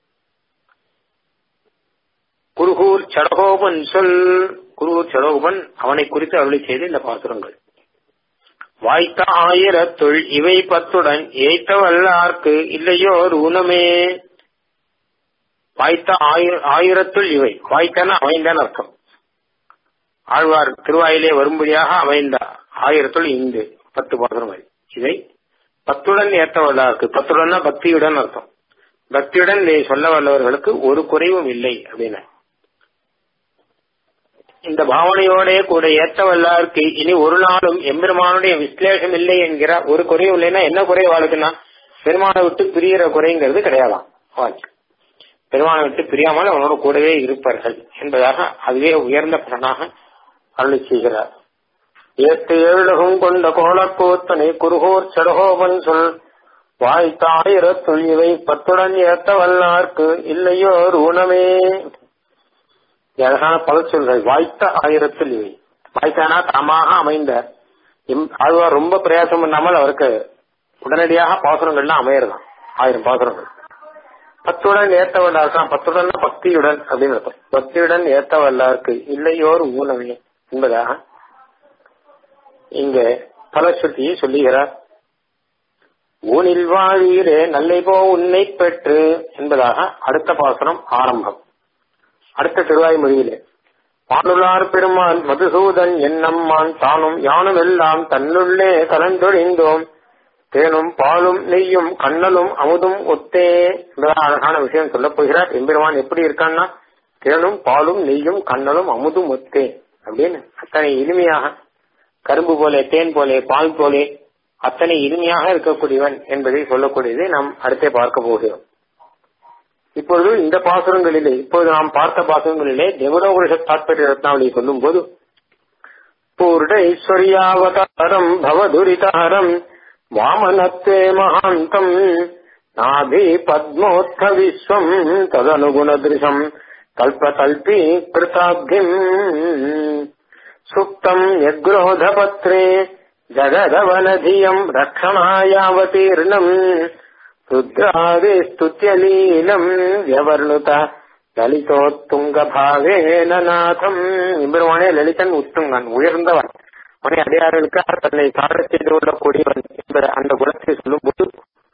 குருகூர் சடகோபன் சொல் குருகூர் சடகோபன் அவனை குறித்து அருளி செய்த இந்த பாசுரங்கள் வாய்த்த ஆயிரத்துள் இவை பத்துடன் ஏய்த்த வல்லார்க்கு இல்லையோ ஒரு ஊனமே வாய்த்த ஆயிரத்துள் இவை வாய்த்தன அமைந்தான் அர்த்தம் ஆழ்வார் திருவாயிலே வரும்படியாக அமைந்த ஆயிரத்துள் இந்து பத்து பாசுரங்கள் இதை பத்துடன் ஏற்ற வல்லார்க்கு பத்துடன்னா பக்தியுடன் அர்த்தம் பக்தியுடன் இதை சொல்ல வல்லவர்களுக்கு ஒரு குறைவும் இல்லை அப்படின்னு இந்த பாவனையோட கூட ஏற்ற வல்லாருக்கு இனி ஒரு நாளும் எம்பெருமானுடைய விஸ்லேஷம் இல்லை என்கிற ஒரு குறையும் இல்லைன்னா என்ன குறை வாழ்க்குன்னா பெருமானை விட்டு பிரியிற குறைங்கிறது கிடையாதாம் வாழ்க்கை பெருமானை விட்டு பிரியாமல் அவனோட கூடவே இருப்பார்கள் என்பதாக அதுவே உயர்ந்த பலனாக அருளி செய்கிறார் ஏத்து ஏழுலகம் கொண்ட கோலக்கூத்தனை குருகோர் சடகோபன் சொல் வாய்த்தாயிரத்துள் இவை பத்துடன் ஏத்த வல்லார்க்கு இல்லையோ ஊனமே அழகான பல சொல்கள் வாய்த்த ஆயிரத்தில் இவை வாய்த்தானா தாமாக அமைந்த ஆழ்வார் ரொம்ப பிரயாசம் பண்ணாமல் அவருக்கு உடனடியாக பாசுரங்கள்லாம் அமையறதாம் ஆயிரம் பாசுரங்கள் பத்துடன் ஏத்த வல்லாருக்கான் பத்துடன் பக்தியுடன் அப்படின்னு அர்த்தம் பக்தியுடன் ஏத்த வல்லாருக்கு இல்லையோர் ஊனமே என்பதாக இங்க பலஸ்ருதியை சொல்லுகிறார் ஊனில் வாழீரே நல்லை போ உன்னை பெற்று என்பதாக அடுத்த பாசனம் ஆரம்பம் அடுத்த திருவாய்மொழியிலே பானுலார் பெருமான் மதுசூதன் என்னம்மான் தானும் யானும் எல்லாம் தன்னுள்ளே கலந்தொழிந்தோம் தேனும் பாலும் நெய்யும் கண்ணலும் அமுதும் ஒத்தே என்பதாக அழகான விஷயம் சொல்லப் போகிறார் எம்பெருமான் எப்படி இருக்கான்னா தேனும் பாலும் நெய்யும் கண்ணலும் அமுதும் ஒத்தே அப்படின்னு அத்தனை இனிமையாக கரும்பு போலே தேன் போலே பால் போலே அத்தனை இனிமையாக இருக்கக்கூடியவன் என்பதை சொல்லக்கூடியதை நாம் அடுத்தே பார்க்க போகிறோம் இப்பொழுது இந்த பாசுரங்களிலே இப்பொழுது நாம் பார்த்த பாசுரங்களிலே தேவதோபுருஷ தாற்பரிய ரத்னாவளி சொல்லும் போது பூர்ண ஐஸ்வர்யாவதாரம் பவதுரிதஹரம் வாமனத்தே மகாந்தம் நாபி பத்மோத்க விஸ்வம் ததனுகுணதிருஷம் கல்பகல்பி கிருதாப்திம் சுப்தம் யக்ரோதபத்ரே ஜகதவனதியம் ரக்ஷணாயாவதீர்ணம் ருத்ராதே ஸ்துத்யலீலம் வியவர்ணுத லலிதோத்துங்க பாவேன நாதம் எம்பெருமானே லலிதன் உத்துங்கன் உயர்ந்தவன் அவனை அடையாறுகளுக்காக தன்னை சாட செய்து கொள்ளக்கூடியவன் என்ற அந்த குணத்தை சொல்லும்போது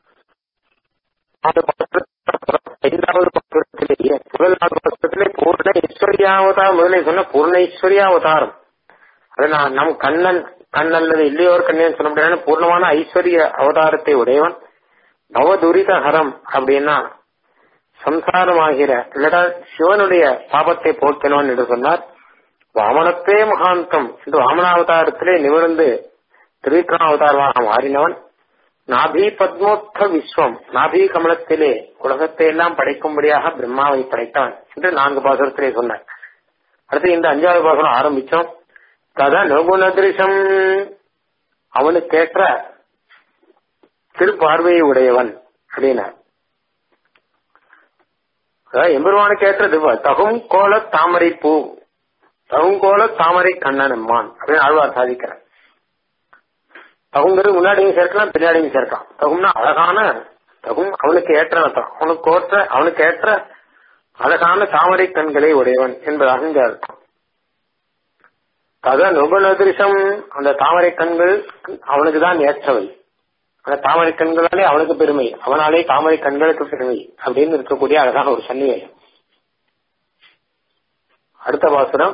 ஐந்தாவது பக்கத்திலேயே முதலாவது பக்கத்திலே பூர்ண ஈஸ்வரியாவதாரம் முதலே சொன்ன பூர்ண ஈஸ்வரியாவதாரம் அது நான் நம் கண்ணன் கண் அல்லது இல்லையோர் கண்ணன் சொல்ல முடியாது பூர்ணமான ஐஸ்வர்ய அவதாரத்தை உடையவன் நவதுரித ஹரம் அப்படின்னா சம்சாரமாகிற இல்லடா சிவனுடைய பாபத்தை போக்கணும் என்று சொன்னார் வாமனத்தே மகாந்தம் என்று வாமனாவதாரத்திலே நிமிர்ந்து திருவிக்ரமாவதாரமாக மாறினவன் நாபி பத்மோத்த விஸ்வம் நாபி கமலத்திலே உலகத்தை எல்லாம் படைக்கும்படியாக பிரம்மாவை படைத்தவன் என்று நான்கு பாசுரத்திலே சொன்னார் அடுத்து இந்த அஞ்சாவது பாசுரம் ஆரம்பிச்சோம் கத நகுணதிருஷம் அவனுக்கேற்ற திருப்பார்வையை உடையவன் அப்படின்னார் எம்பெருமானுக்கு ஏற்றது தகும் கோல தாமரை பூ தகும் கோல தாமரை கண்ணன் அம்மான் அப்படின்னு ஆழ்வார் சாதிக்கிறார் தகுங்கிறது முன்னாடியும் சேர்க்கலாம் பின்னாடியும் சேர்க்கலாம் தகும்னா அழகான தகும் அவனுக்கு ஏற்ற அர்த்தம் அவனுக்கு ஏற்ற அவனுக்கு ஏற்ற அழகான தாமரை கண்களை உடையவன் என்பதாக இங்க அர்த்தம் கத நுகுணதிருஷம் அந்த தாமரை கண்கள் அவனுக்கு தான் ஏற்றவை அந்த தாமரை கண்களாலே அவனுக்கு பெருமை அவனாலே தாமரை கண்களுக்கு பெருமை அப்படின்னு இருக்கக்கூடிய அழகான ஒரு சன்னிவேயம் அடுத்த பாசுரம்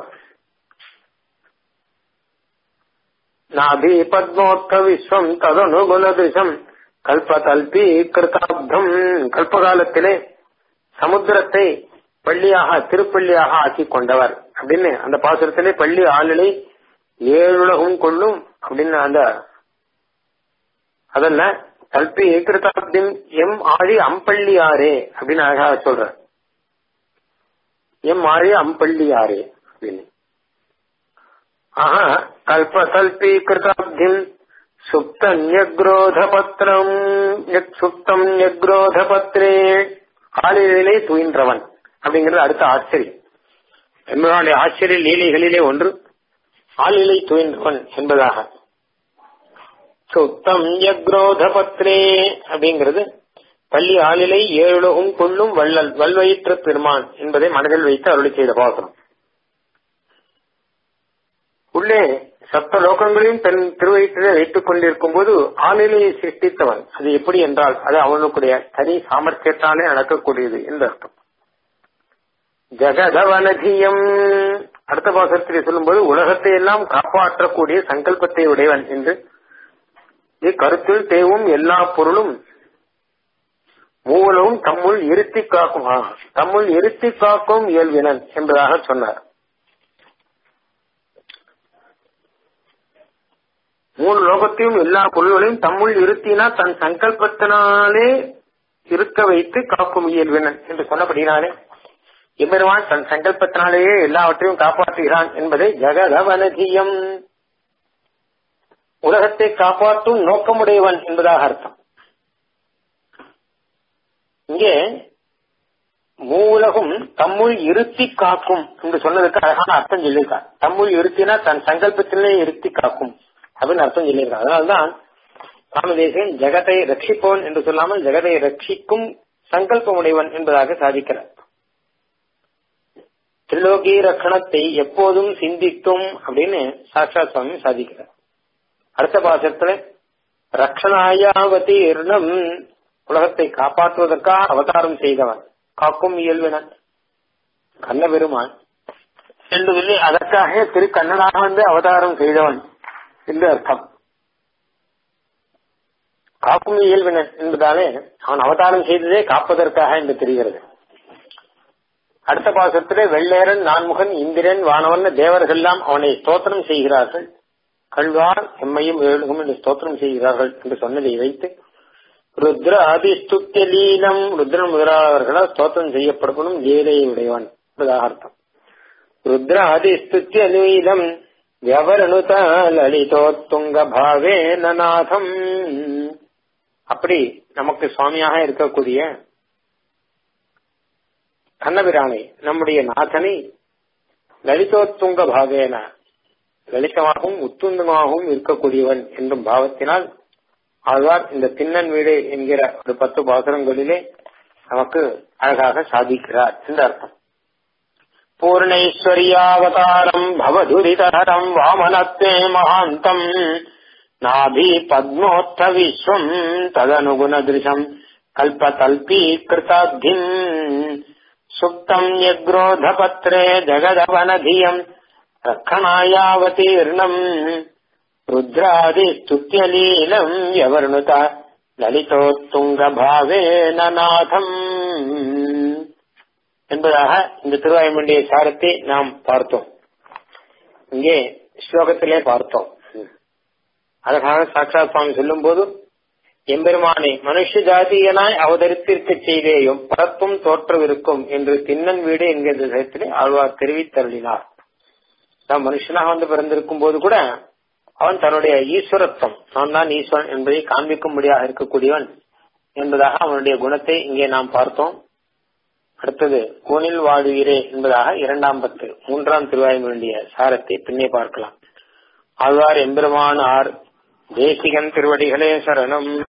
நாபி பத்மோத்த விஸ்வம் ததனுகுணதிருஷம் கல்பகல்பி கிருதாப்தம் கல்பகாலத்திலே சமுத்திரத்தை பள்ளியாக திருப்பள்ளியாக ஆக்கி கொண்டவர் அப்படின்னு அந்த பாசுரத்திலே பள்ளி ஆளிலை ஏழுலகும் கொள்ளும் அப்படின்னு அந்த அதல்ல கல்பி ஏகிருதாப்திம் எம் ஆழி அம்பள்ளியாரே அப்படின்னு அழகாக சொல்ற எம் ஆழி அம்பள்ளியாரே அப்படின்னு ஆஹா கல்ப கல்பி கிருதாப்திம் சுப்த நியக்ரோத பத்திரம் சுப்தம் நியக்ரோத பத்திரே ஆளிலே துயின்றவன் அப்படிங்கிறது அடுத்த ஆச்சரியம் எம்பெருமானுடைய ஆச்சரிய லீலைகளிலே ஒன்று ஆளிலை துயின்றவன் என்பதாக சுத்தம் யக்ரோத பத்ரே அப்படிங்கிறது பள்ளி ஆளிலை ஏழுலகும் கொள்ளும் வள்ளல் வல்வயிற்ற பெருமான் என்பதை மனதில் வைத்து அருளி செய்த பாசனம் உள்ளே சப்த லோகங்களையும் தன் திருவயிற்றிலே வைத்துக் கொண்டிருக்கும் போது ஆளிலையை சிருஷ்டித்தவன் அது எப்படி என்றால் அது அவனுடைய தனி சாமர்த்தியத்தாலே நடக்கக்கூடியது என்று அர்த்தம் ஜெகதவனதியம் அடுத்த பாசத்திலே சொல்லும்போது உலகத்தை எல்லாம் காப்பாற்றக்கூடிய சங்கல்பத்தை உடையவன் என்று கருத்தில் தேவும் எல்லா பொருளும் மூவலும் தம்முள் இருத்தி காக்கும் தம்முள் இருத்தி காக்கும் இயல்பினன் என்பதாக சொன்னார் மூணு லோகத்தையும் எல்லா பொருள்களையும் தம்முள் இருத்தினா தன் சங்கல்பத்தினாலே இருக்க வைத்து காக்கும் இயல்பினன் என்று சொன்னபடினாலே எம்பெருமான் தன் சங்கல்பத்தினாலேயே எல்லாவற்றையும் காப்பாற்றுகிறான் என்பதை ஜெகதவனதியம் உலகத்தை காப்பாற்றும் நோக்கமுடையவன் என்பதாக அர்த்தம் இங்கே மூவுலகும் தம்முள் இருத்தி காக்கும் என்று சொன்னதுக்கு அழகான அர்த்தம் சொல்லியிருக்கான் தம்முள் இருத்தினா தன் சங்கல்பத்திலே இருத்தி காக்கும் அப்படின்னு அர்த்தம் சொல்லியிருக்கான் அதனால்தான் சுவாமி தேசிகன் ஜெகத்தை ரட்சிப்போன் என்று சொல்லாமல் ஜெகத்தை ரட்சிக்கும் சங்கல்பமுடையவன் என்பதாக சாதிக்கிறார் திரிலோகி ரக்கணத்தை எப்போதும் சிந்திக்கும் அப்படின்னு சாட்சாத் சுவாமி சாதிக்கிறார் அடுத்த பாசத்துல ரக்ஷணாயாவதி இரணம் உலகத்தை காப்பாற்றுவதற்காக அவதாரம் செய்தவன் காக்கும் இயல்பினன் கண்ண பெருமான் என்று சொல்லி அதற்காக திரு கண்ணனாக வந்து அவதாரம் செய்தவன் என்று அர்த்தம் காக்கும் இயல்பினன் என்பதாலே அவன் அவதாரம் செய்ததே காப்பதற்காக என்று தெரிகிறது அடுத்த பாசத்திலே வெள்ளேரன் நான்முகன் இந்திரன் வானவன் தேவர்கள் எல்லாம் அவனை ஸ்தோத்திரம் செய்கிறார்கள் கல்வார் எம்மையும் ஏழுகும் என்று ஸ்தோத்திரம் செய்கிறார்கள் என்று சொன்னதை வைத்து ருத்ர அதிஸ்துத்திய லீலம் ருத்ரன் முதலாளர்களால் ஸ்தோத்திரம் செய்யப்படப்படும் லீலையை உடையவன் என்பதாக அர்த்தம் ருத்ர அதிஸ்துத்திய லீலம் வியவரணுத லலிதோத்துங்க பாவே நநாதம் அப்படி நமக்கு சுவாமியாக இருக்கக்கூடிய கண்ணபிரானை நம்முடைய நாதனை லலிதோத்துங்க பாவேன லலிதமாகவும் உத்துந்தமாகவும் இருக்கக்கூடியவன் என்றும் பாவத்தினால் ஆழ்வார் இந்த திண்ணன் வீடு என்கிற ஒரு பத்து பாசுரங்களிலே நமக்கு அழகாக சாதிக்கிறார் என்று அர்த்தம் பூர்ணேஸ்வரியாவதாரம் பவதுரிதரம் வாமனத்தே மகாந்தம் நாபி பத்மோத்த விஸ்வம் ததனுகுணதிருஷம் கல்பதல்பீகிருதாப்திம் சுப்தம் யக்ரோதபத்ரே ஜகதவனதியம் ரக்கணாயாவதீர்ணம் ருத்ராதிஸ்துத்தியலீலம் யவர்ணுத லலிதோத்துங்க பாவேன நாதம் என்பதாக இந்த திருவாயுமண்டிய சாரத்தை நாம் பார்த்தோம் இங்கே ஸ்லோகத்திலே பார்த்தோம் அழகாக சாட்சாத் சுவாமி சொல்லும் போது எம்பெருமானை மனுஷ ஜாதியனாய் அவதரித்திருக்க செய்தேயும் பரப்பும் தோற்றவிருக்கும் என்று திண்ணன் வீடு என்கிற விஷயத்திலே ஆழ்வார் தெரிவித்தருளினார் நாம் மனுஷனாக வந்து பிறந்திருக்கும் போது கூட அவன் தன்னுடைய ஈஸ்வரத்துவம் நான் தான் ஈஸ்வரன் என்பதை காண்பிக்கும்படியாக இருக்கக்கூடியவன் என்பதாக அவனுடைய குணத்தை இங்கே நாம் பார்த்தோம் அடுத்தது கோனில் வாழுகிறே என்பதாக இரண்டாம் பத்து மூன்றாம் திருவாயும் வேண்டிய சாரத்தை பின்னே பார்க்கலாம் ஆழ்வார் எம்பெருமான் ஆர் தேசிகன் திருவடிகளே சரணம்